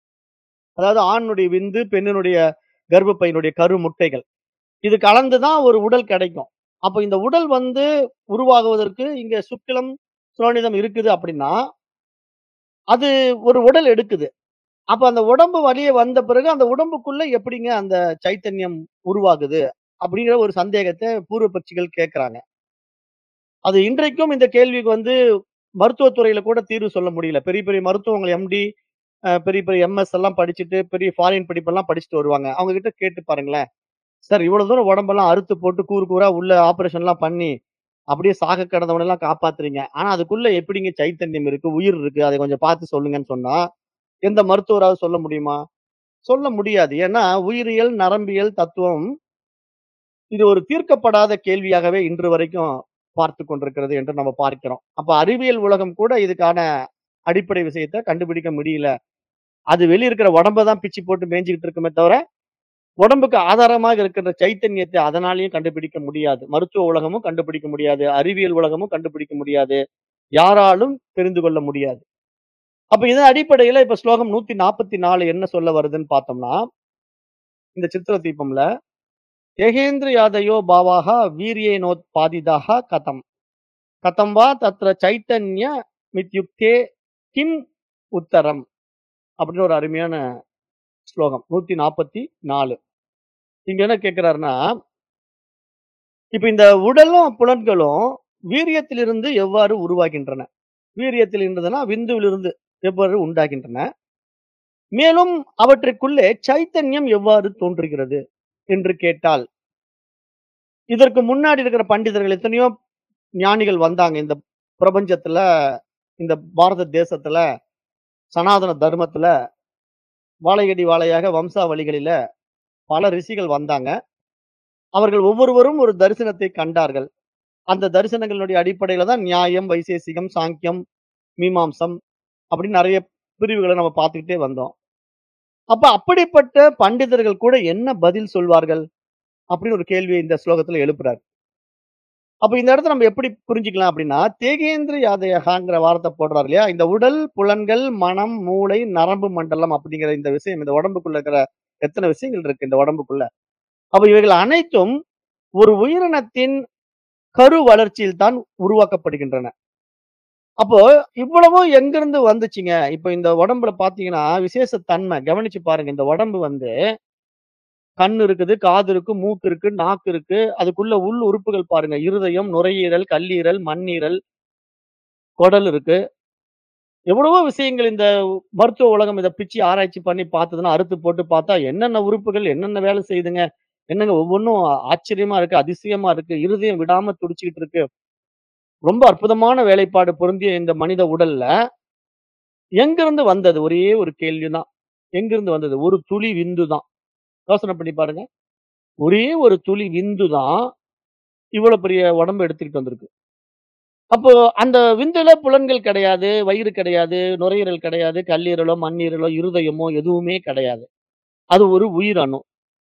அதாவது ஆணுடைய விந்து, பெண்ணினுடைய கர்ப்பப்பையினுடைய கரு முட்டைகள். இது கலந்து தான் ஒரு உடல் கிடைக்கும். அப்ப இந்த உடல் வந்து உருவாகுவதற்கு இங்க சுக்கிலம், ஸ்ரோனிதம் இருக்குது அப்படின்னா, அது ஒரு உடல் எடுக்குது. அப்ப அந்த உடம்பு வெளிய வந்த பிறகு அந்த உடம்புக்குள்ள எப்படிங்க அந்த சைத்தன்யம் உருவாகுது? அப்படிங்கிற ஒரு சந்தேகத்த பூர்வ பட்சிகள் கேட்கறாங்க. அது இன்றைக்கும் இந்த கேள்விக்கு வந்து மருத்துவத் துறையில கூட தீர்வு சொல்ல முடியல. பெரிய பெரிய மருத்துவங்கள் எம்.டி, அ பெரிய பெரிய எம்.எஸ் எல்லாம் படிச்சுட்டு, பெரிய ஃபாரின் படிப்பெல்லாம் படிச்சுட்டு வருவாங்க. அவங்க கிட்ட கேட்டு பாருங்களேன். சார் இவ்வளவு தூரம் உடம்பெல்லாம் அறுத்து போட்டு கூறு கூறா உள்ள ஆப்பரேஷன்லாம் பண்ணி, அப்படியே சாக கிடந்தவன எல்லாம் காப்பாத்துறீங்க. ஆனா அதுக்குள்ள எப்படிங்க சைத்தன்யம் இருக்கு, உயிர் இருக்கு. அத கொஞ்சம் பார்த்து சொல்லுங்கன்னு சொன்னா, எந்த மருத்துவராவது சொல்ல முடியுமா? சொல்ல முடியாது. ஏன்னா உயிரியல், நரம்பியல், தத்துவம் இது ஒரு தீர்க்கப்படாத கேள்வியாகவே இன்று வரைக்கும் பார்த்துக் கொண்டிருக்கிறது என்று நம்ம பார்க்கிறோம். அப்ப அறிவியல் உலகம் கூட இதுக்கான அடிப்படை விஷயத்த கண்டுபிடிக்க முடியல. அது வெளிய இருக்கிற உடம்ப தான் பிச்சு போட்டு மேய்ஞ்சுகிட்டு இருக்குமே தவிர, உடம்புக்கு ஆதாரமாக இருக்கின்ற சைத்தன்யத்தை அதனாலயும் கண்டுபிடிக்க முடியாது. மருத்துவ உலகமும் கண்டுபிடிக்க முடியாது. அறிவியல் உலகமும் கண்டுபிடிக்க முடியாது. யாராலும் தெரிந்து கொள்ள முடியாது. அப்ப இதன் அடிப்படையில இப்ப ஸ்லோகம் 144 என்ன சொல்ல வருதுன்னு பார்த்தோம்னா, இந்த சித்திர தீபம்ல "யகேந்திரயாதயோ பாவாः வீர்யேனோத்பாதிதாः கதம். கதம் வா தத்ர சைத்தன்ய மித்யுக்தே கிம் உத்தரம்" அப்படின்னு ஒரு அருமையான ஸ்லோகம். 144. இங்க என்ன கேட்கிறாருன்னா இப்ப இந்த உடலும், புலன்களும் வீரியத்திலிருந்து எவ்வாறு உருவாகின்றன? வீரியத்தில் இருந்ததுன்னா விந்துவிலிருந்து எவ்வாறு உண்டாகின்றன? மேலும் அவற்றுக்குள்ளே சைத்தன்யம் எவ்வாறு தோன்றுகிறது? என்று கேட்டால், இதற்கு முன்னாடி இருக்கிற பண்டிதர்கள் எத்தனையோ ஞானிகள் வந்தாங்க இந்த பிரபஞ்சத்துல, இந்த பாரத தேசத்துல, சனாதன தர்மத்துல, வாழையடி வாழையாக வம்சாவளிகளில பல ரிஷிகள் வந்தாங்க. அவர்கள் ஒவ்வொருவரும் ஒரு தரிசனத்தை கண்டார்கள். அந்த தரிசனங்களுடைய அடிப்படையில தான் நியாயம், வைசேசிகம், சாங்கியம், மீமாம்சம் அப்படின்னு நெறைய பிரிவுகள நம்ம பார்த்துக்கிட்டே வந்தோம். அப்ப அப்படிப்பட்ட பண்டிதர்கள் கூட என்ன பதில் சொல்வார்கள்? அப்படின்னு ஒரு கேள்விய இந்த ஸ்லோகத்துல எழுப்புறார். அப்ப இந்த இடத்துல நம்ம எப்படி புரிஞ்சுக்கலாம் அப்படின்னா, தேகேந்திர யாதயகாங்கிற வார்த்தை போடுறார் இல்லையா? இந்த உடல், புலன்கள், மனம், மூளை, நரம்பு மண்டலம் அப்படிங்கிற இந்த விஷயம் இந்த உடம்புக்குள்ள இருக்கிற எத்தன விஷயங்கள் இருக்கு இந்த உடம்புக்குள்ள. அப்ப இவைகள் அனைத்தும் ஒரு உயிரினத்தின் கரு வளர்ச்சியில் தான் உருவாக்கப்படுகின்றன. அப்போ இவ்வளவும் எங்கிருந்து வந்துச்சுங்க? இப்ப இந்த உடம்புல பார்த்தீங்கன்னா, விசேஷ தன்மை கவனிச்சு பாருங்க. இந்த உடம்பு வந்து கண் இருக்குது, காது இருக்கு, மூக்கு இருக்கு, நாக்கு இருக்கு. அதுக்குள்ள உள் உறுப்புகள் பாருங்க. இருதயம், நுரையீரல், கல்லீரல், மண்ணீரல், குடல் இருக்கு. எவ்வளவோ விஷயங்கள் இந்த மருத்துவ உலகம் இத பிச்சு ஆராய்ச்சி பண்ணி பார்த்ததுன்னா, அறுத்து போட்டு பார்த்தா என்னென்ன உறுப்புகள் என்னென்ன வேலை செய்யுதுங்க? என்னங்க ஒவ்வொன்னும் ஆச்சரியமா இருக்கு, அதிசயமா இருக்கு. இருதயம் விடாம துடிச்சுக்கிட்டு இருக்கு. ரொம்ப அற்புதமான வேலைப்பாடு பொருந்திய இந்த மனித உடல்ல, எங்கிருந்து வந்தது? ஒரே ஒரு கேள்வி தான். எங்கிருந்து வந்தது? ஒரு துளி விந்து தான். யோசனை பண்ணி பாருங்க. ஒரே ஒரு துளி விந்து தான், இவ்வளோ பெரிய உடம்ப எடுத்துக்கிட்டு வந்திருக்கு. அப்போ அந்த விந்துல புலன்கள் கிடையாது, வயிறு கிடையாது, நுரையீரல் கிடையாது, கல்லீரலோ, மண்ணீரலோ, இருதயமோ எதுவுமே கிடையாது. அது ஒரு உயிர் அணு.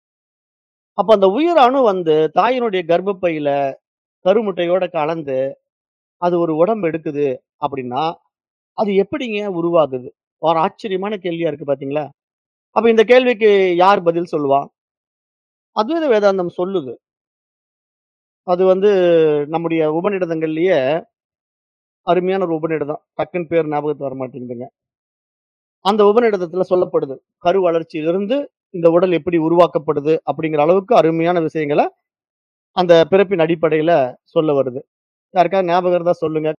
அப்ப அந்த உயிர் அணு வந்து தாயினுடைய கர்ப்பப்பையில கருமுட்டையோட கலந்து, அது ஒரு உடம்பு எடுக்குது அப்படின்னா, அது எப்படிங்க உருவாகுது? ஒரு ஆச்சரியமான கேள்வியா இருக்கு பார்த்தீங்களா? அப்ப இந்த கேள்விக்கு யார் பதில் சொல்லுவா? அத்வைத வேதாந்தம் சொல்லுது. அது வந்து நம்முடைய உபநிடதங்கள்லயே அருமையான ஒரு உபநிடதம். டக்குன்னு பேர் ஞாபகத்துக்கு வர மாட்டேங்குதுங்க. அந்த உபநிடதத்துல சொல்லப்படுது. கரு வளர்ச்சியிலிருந்து இந்த உடல் எப்படி உருவாக்கப்படுது அப்படிங்கிற அளவுக்கு அருமையான விஷயங்கள அந்த பிறப்பின் அடிப்படையில சொல்ல வருது. யாருக்காவது ஞாபகம் இருந்தா சொல்லுங்க.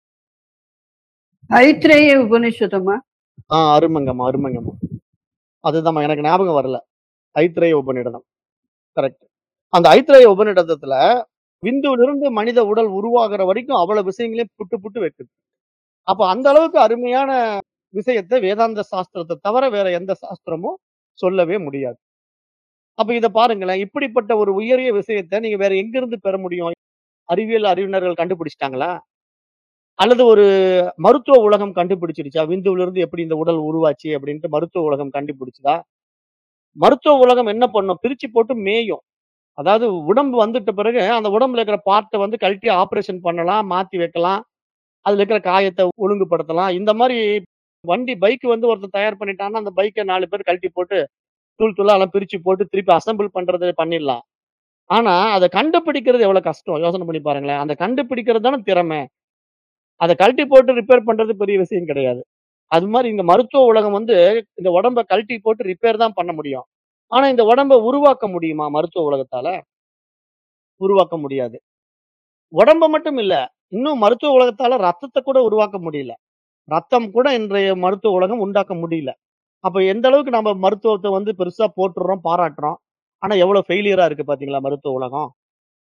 ஐத்ரேய உபனிஷதமா? ஆ அருமங்கம்மா, அருமங்கம்மா. அதுதாம்மா எனக்கு ஞாபகம் வரல. ஐத்ரேய உபநிடதம். கரெக்ட். அந்த ஐத்ரேய உபநிடதத்துல விந்துவிலிருந்து மனித உடல் உருவாகுற வரைக்கும் அவ்வளவு விஷயங்களையும் புட்டு புட்டு வைக்குது. அப்ப அந்த அளவுக்கு அருமையான விஷயத்த வேதாந்த சாஸ்திரத்த தவிர வேற எந்த சாஸ்திரமும் சொல்லவே முடியாது. அப்ப இத பாருங்களேன். இப்படிப்பட்ட ஒரு உயரிய விஷயத்த நீங்க வேற எங்கிருந்து பெற முடியும்? அறிவியல் அறிவினர்கள் கண்டுபிடிச்சுட்டாங்களா? அல்லது ஒரு மருத்துவ உலகம் கண்டுபிடிச்சிடுச்சா? விந்துவிலிருந்து எப்படி இந்த உடல் உருவாச்சு அப்படின்ட்டு மருத்துவ உலகம் கண்டுபிடிச்சுதா? மருத்துவ உலகம் என்ன பண்ணும்? பிரிச்சு போட்டு மேயும். அதாவது உடம்பு வந்துட்ட பிறகு அந்த உடம்புல இருக்கிற பார்ட்ட வந்து கழட்டி ஆப்பரேஷன் பண்ணலாம், மாத்தி வைக்கலாம். அதுல இருக்கிற காயத்த ஒழுங்குபடுத்தலாம். இந்த மாரி வண்டி பைக் வந்து ஒருத்தன் தயார் பண்ணிட்டான்னா, அந்த பைக்க 4 பேர் கழட்டி போட்டு, தூள் தூளா எல்லாம் பிரிச்சு போட்டு திருப்பி அசெம்பிள் பண்றது பண்ணிடலாம். ஆனா, அத கண்டுபிடிக்கிறது எவ்வளவு கஷ்டம்? யோசனை பண்ணி பாருங்களேன். அந்த கண்டுபிடிக்கிறது தானே திறமை. அத கழட்டி போட்டு ரிப்பேர் பண்றது பெரிய விஷயம் கிடையாது. அது மாரி இங்க மருத்துவ உலகம் வந்து இந்த உடம்ப கழட்டி போட்டு ரிப்பேர் தான் பண்ண முடியும். ஆனா, இந்த உடம்ப உருவாக்க முடியுமா மருத்துவ உலகத்தால? உருவாக்க முடியாது. உடம்ப மட்டும் இல்ல. இன்னும் மருத்துவ உலகத்தால ரத்தத்த கூட உருவாக்க முடியல. ரத்தம் கூட இன்றைய மருத்துவ உலகம் உண்டாக்க முடியல. அப்ப எந்த அளவுக்கு நம்ம மருத்துவத்த வந்து பெருசா போற்றுறோம், பாராட்டுறோம். ஆனா எவ்வளவு ஃபெயிலியரா இருக்கு பார்த்தீங்களா மருத்துவ உலகம்?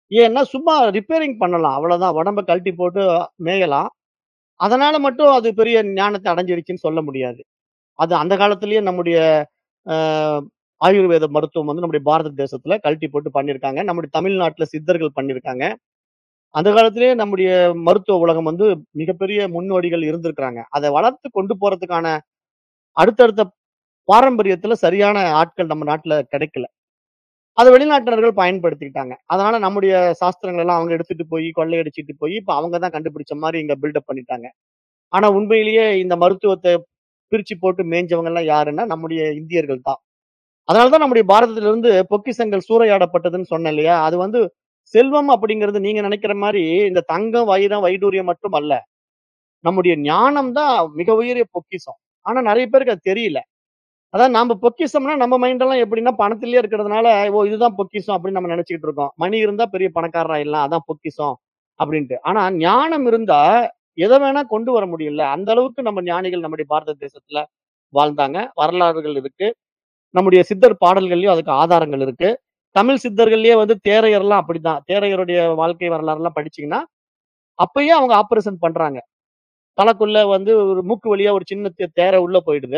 ஏன்னா சும்மா ரிப்பேரிங் பண்ணலாம். அவ்வளவுதான். உடம்ப கழட்டி போட்டு மேயலாம். அதனால மட்டும் அது பெரிய ஞானத்த அடைஞ்சிருச்சுன்னு சொல்ல முடியாது. அது அந்த காலத்திலேயே நம்முடைய அ ஆயுர்வேத மருத்துவம் வந்து நம்முடைய பாரத தேசத்துல கழட்டி போட்டு பண்ணியிருக்காங்க. நம்முடைய தமிழ்நாட்டுல சித்தர்கள் பண்ணியிருக்காங்க. அந்த காலத்திலேயே நம்முடைய மருத்துவ உலகம் வந்து மிகப்பெரிய முன்னோடிகள் இருந்திருக்கிறாங்க. அத வளர்த்து கொண்டு போறதுக்கான அடுத்தடுத்த பாரம்பரியத்துல சரியான ஆட்கள் நம்ம நாட்டுல கிடைக்கல. அத வெளிநாட்டினர்கள் பயன்படுத்திக்கிட்டாங்க. அதனால நம்முடைய சாஸ்திரங்கள் எல்லாம் அவங்க எடுத்துட்டு போய் கொள்ளையடிச்சிட்டு போய், இப்ப அவங்க தான் கண்டுபிடிச்ச மாரி இங்க பில்டப் பண்ணிட்டாங்க. ஆனா உண்மையிலேயே இந்த மருத்துவத்த பிரிச்சு போட்டு மேய்ஞ்சவங்கலாம் யாருன்னா, நம்முடைய இந்தியர்கள் தான். அதனால தான் நம்முடைய பாரதத்திலிருந்து பொக்கிஷங்கள் சூறையாடப்பட்டதுன்னு சொன்னேன் இல்லையா? அது வந்து செல்வம் அப்படிங்கிறது நீங்க நினைக்கிற மாரி இந்த தங்கம், வைரம், வைடூரியம் மட்டும் அல்ல. நம்முடைய ஞானம் தான் மிக உயரிய பொக்கிஷம். ஆனா நெறைய பேருக்கு அது தெரியல. அதான் நாம பொக்கிஷம்னா நம்ம மைண்ட் எல்லாம் எப்படின்னா பணத்திலேயே இருக்கிறதுனால, ஓ இதுதான் பொக்கிஷம் அப்படின்னு நம்ம நினைச்சுக்கிட்டு இருக்கோம். மணி இருந்தா பெரிய பணக்காரர் ஆயிடலாம். அதான் பொக்கிஷம் அப்படின்ட்டு. ஆனா ஞானம் இருந்தா எத வேணா கொண்டு வர முடியும்ல. அந்த அளவுக்கு நம்ம ஞானிகள் நம்முடைய பாரத தேசத்துல வாழ்ந்தாங்க. வரலாறுகள் இருக்கு. நம்முடைய சித்தர் பாடல்கள்லயும் அதுக்கு ஆதாரங்கள் இருக்கு. தமிழ் சித்தர்கள்லயே வந்து தேரையர்லாம் அப்படிதான். தேரையருடைய வாழ்க்கை வரலாறுலாம் படிச்சீங்கன்னா, அப்பயே அவங்க ஆப்பரேஷன் பண்றாங்க. தலைக்குள்ள வந்து ஒரு மூக்கு வழியா ஒரு சின்ன தே தேரை உள்ள போயிடுது.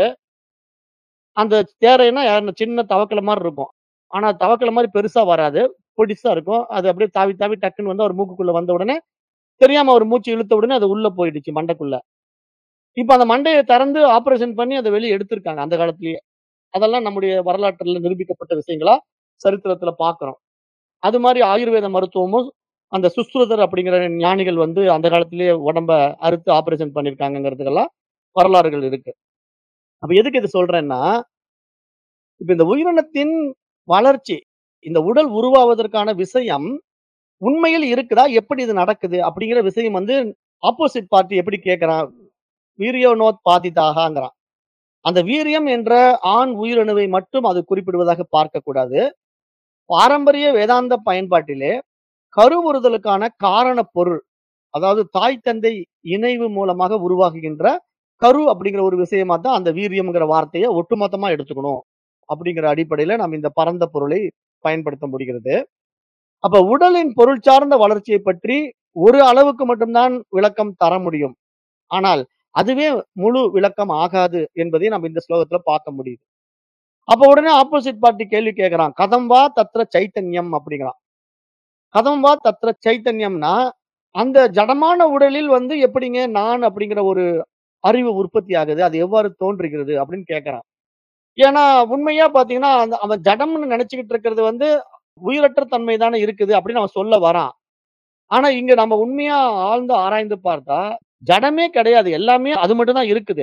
அந்த தேரைன்னா யாருன்னா சின்ன தவக்கல மாரி இருக்கும். ஆனா தவக்கல மாரி பெருசா வராது. பொடிசா இருக்கும். அது அப்படியே தாவி தாவி டக்குன்னு வந்து அவர் மூக்குக்குள்ள வந்த உடனே, தெரியாம அவர் மூச்சு இழுத்த உடனே அது உள்ள போயிடுச்சு மண்டைக்குள்ள. இப்ப அந்த மண்டைய திறந்து ஆப்பரேஷன் பண்ணி அத வெளிய எடுத்திருக்காங்க அந்த காலத்திலேயே. அதெல்லாம் நம்முடைய வரலாற்றில நிரூபிக்கப்பட்ட விஷயங்களா சரித்திரத்துல பார்க்கிறோம். அது மாரி ஆயுர்வேத மருத்துவமும் அந்த சுஷ்ருதர் அப்படிங்கிற ஞானிகள் வந்து அந்த காலத்திலேயே உடம்ப அறுத்து ஆப்பரேஷன் பண்ணியிருக்காங்கங்கிறதுக்கெல்லாம் வரலாறுகள் இருக்கு. அப்ப எதுக்கு இத சொல்றேன்னா, இப்ப இந்த உயிரினத்தின் வளர்ச்சி, இந்த உடல் உருவாவதற்கான விஷயம் உண்மையில் இருக்குதா? எப்படி இது நடக்குது? அப்படிங்கிற விஷயம் வந்து ஆப்போசிட் பார்ட்டி எப்படி கேட்கிறான்? வீரியோனோத் பாதிதாகங்கிறான். அந்த வீரியம் என்ற ஆண் உயிரணுவை மட்டும் அது குறிப்பிடுவதாக பார்க்கக்கூடாது. பாரம்பரிய வேதாந்த பயன்பாட்டிலே கருவுறுதலுக்கான காரண பொருள், அதாவது தாய் தந்தை இணைவு மூலமாக உருவாகுகின்ற கரு அப்படிங்கிற ஒரு விஷயமா தான் அந்த வீரியம்ங்கிற வார்த்தைய ஒட்டுமொத்தமா எடுத்துக்கணும். அப்படிங்கிற அடிப்படையில நாம் இந்த பரந்த பொருளை பயன்படுத்த முடிகிறது. அப்ப உடலின் பொருள் சார்ந்த வளர்ச்சியை பற்றி ஒரு அளவுக்கு மட்டும் தான் விளக்கம் தர முடியும். ஆனால் அதுவே முழு விளக்கம் ஆகாது என்பதை நம்ம இந்த ஸ்லோகத்துல பார்க்க முடியுது. அப்ப உடனே ஆப்போசிட் பார்ட்டி கேள்வி கேட்கிறான். கதம் வா தத்ர சைத்தன்யம் அப்படிங்கிறான். கதம் வா தத்ர சைத்தன்யம்னா, அந்த ஜடமான உடலில் வந்து எப்படிங்க நான் அப்படிங்கிற ஒரு அறிவு உற்பத்தி ஆகுது? அது எவ்வாறு தோன்றுகிறது? அப்படின்னு கேட்கிறான். ஏன்னா உண்மையா பார்த்தீங்கன்னா, அந்த அவன் ஜடம்னு நினைச்சுக்கிட்டு இருக்கிறது வந்து உயிரற்ற தன்மை தானே இருக்குது அப்படின்னு அவன் சொல்ல வரான். ஆனா இங்க நம்ம உண்மையா ஆழ்ந்து ஆராய்ந்து பார்த்தா, ஜடமே கிடையாது. எல்லாமே அது மட்டும் தான் இருக்குது.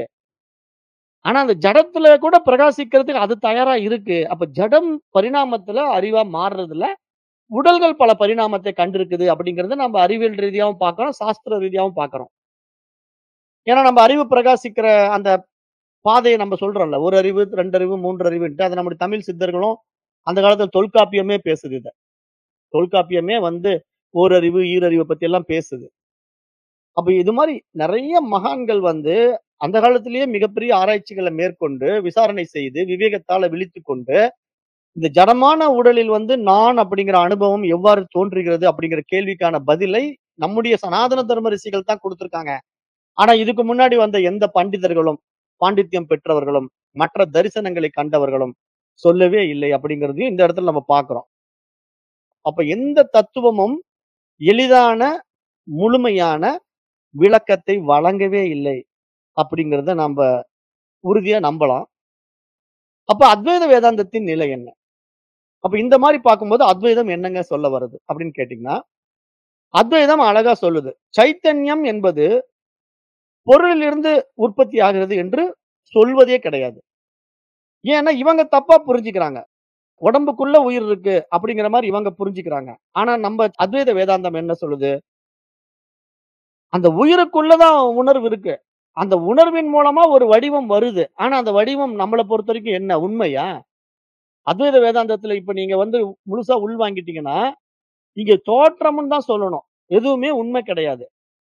ஆனா அந்த ஜடத்துல கூட பிரகாசிக்கிறதுக்கு அது தயாரா இருக்கு. அப்ப ஜடம் பரிணாமத்துல அறிவா மாறுறதுல, உடல்கள் பல பரிணாமத்தை கண்டிருக்குது அப்படிங்கிறத நம்ம அறிவியல் ரீதியாவும் பார்க்கிறோம், சாஸ்திர ரீதியாவும் பார்க்கிறோம். ஏன்னா நம்ம அறிவு பிரகாசிக்கிற அந்த பாதைய நம்ம சொல்றோம்ல. ஒரு அறிவு, 2 அறிவு, 3 அறிவுன்ட்டு. அத நம்முடைய தமிழ் சித்தர்களும் அந்த காலத்துல தொல்காப்பியமே பேசுது இத. தொல்காப்பியமே வந்து ஓரறிவு, ஈரறிவ பத்தி எல்லாம் பேசுது. அப்ப இது மாரி நெறைய மகான்கள் வந்து அந்த காலத்திலேயே மிகப்பெரிய ஆராய்ச்சிகள மேற்கொண்டு, விசாரணை செய்து, விவேகத்தால விழித்துக் கொண்டு, இந்த ஜடமான உடலில் வந்து நான் அப்படிங்கிற அனுபவம் எவ்வாறு தோன்றுகிறது அப்படிங்கிற கேள்விக்கான பதிலை நம்முடைய சனாதன தர்ம ரிஷிகள் தான் குடுத்திருக்காங்க. ஆனா இதுக்கு முன்னாடி வந்த எந்த பண்டிதர்களும், பாண்டித்யம் பெற்றவர்களும், மற்ற தரிசனங்களை கண்டவர்களும் சொல்லவே இல்லை அப்படிங்கிறதையும் இந்த இடத்துல நம்ம பார்க்கிறோம். அப்ப எந்த தத்துவமும் எளிதான, முழுமையான விளக்கத்தை வழங்கவே இல்லை. அப்படிங்கிறத நம்ப உறுதியா நம்பலாம். அப்ப அத்வைத வேதாந்தத்தின் நிலை என்ன? அப்ப இந்த மாரி பார்க்கும்போது அத்வைதம் என்னங்க சொல்ல வருது? அப்படின்னு கேட்டீங்கன்னா, அத்வைதம் அழகா சொல்லுது. சைத்தன்யம் என்பது பொருளிலிருந்து உற்பத்தி ஆகிறது என்று சொல்வதே கிடையாது. ஏன்னா இவங்க தப்பா புரிஞ்சுக்கிறாங்க. உடம்புக்குள்ள உயிர் இருக்கு அப்படிங்கிற மாரி இவங்க புரிஞ்சுக்கிறாங்க. ஆனா நம்ம அத்வைத வேதாந்தம் என்ன சொல்லுது? அந்த உயிருக்குள்ள தான் உணர்வு இருக்கு. அந்த உணர்வின் மூலமா ஒரு வடிவம் வருது. ஆனா அந்த வடிவம் நம்மள பொறுத்தவரைக்கும் என்ன? உண்மையா? அத்வைத வேதாந்தத்துல இப்ப நீங்க வந்து முழுசா உள்வாங்கிட்டீங்கன்னா, இங்க தோற்றம்ன்னு தான் சொல்லணும். எதுவுமே உண்மை கிடையாது.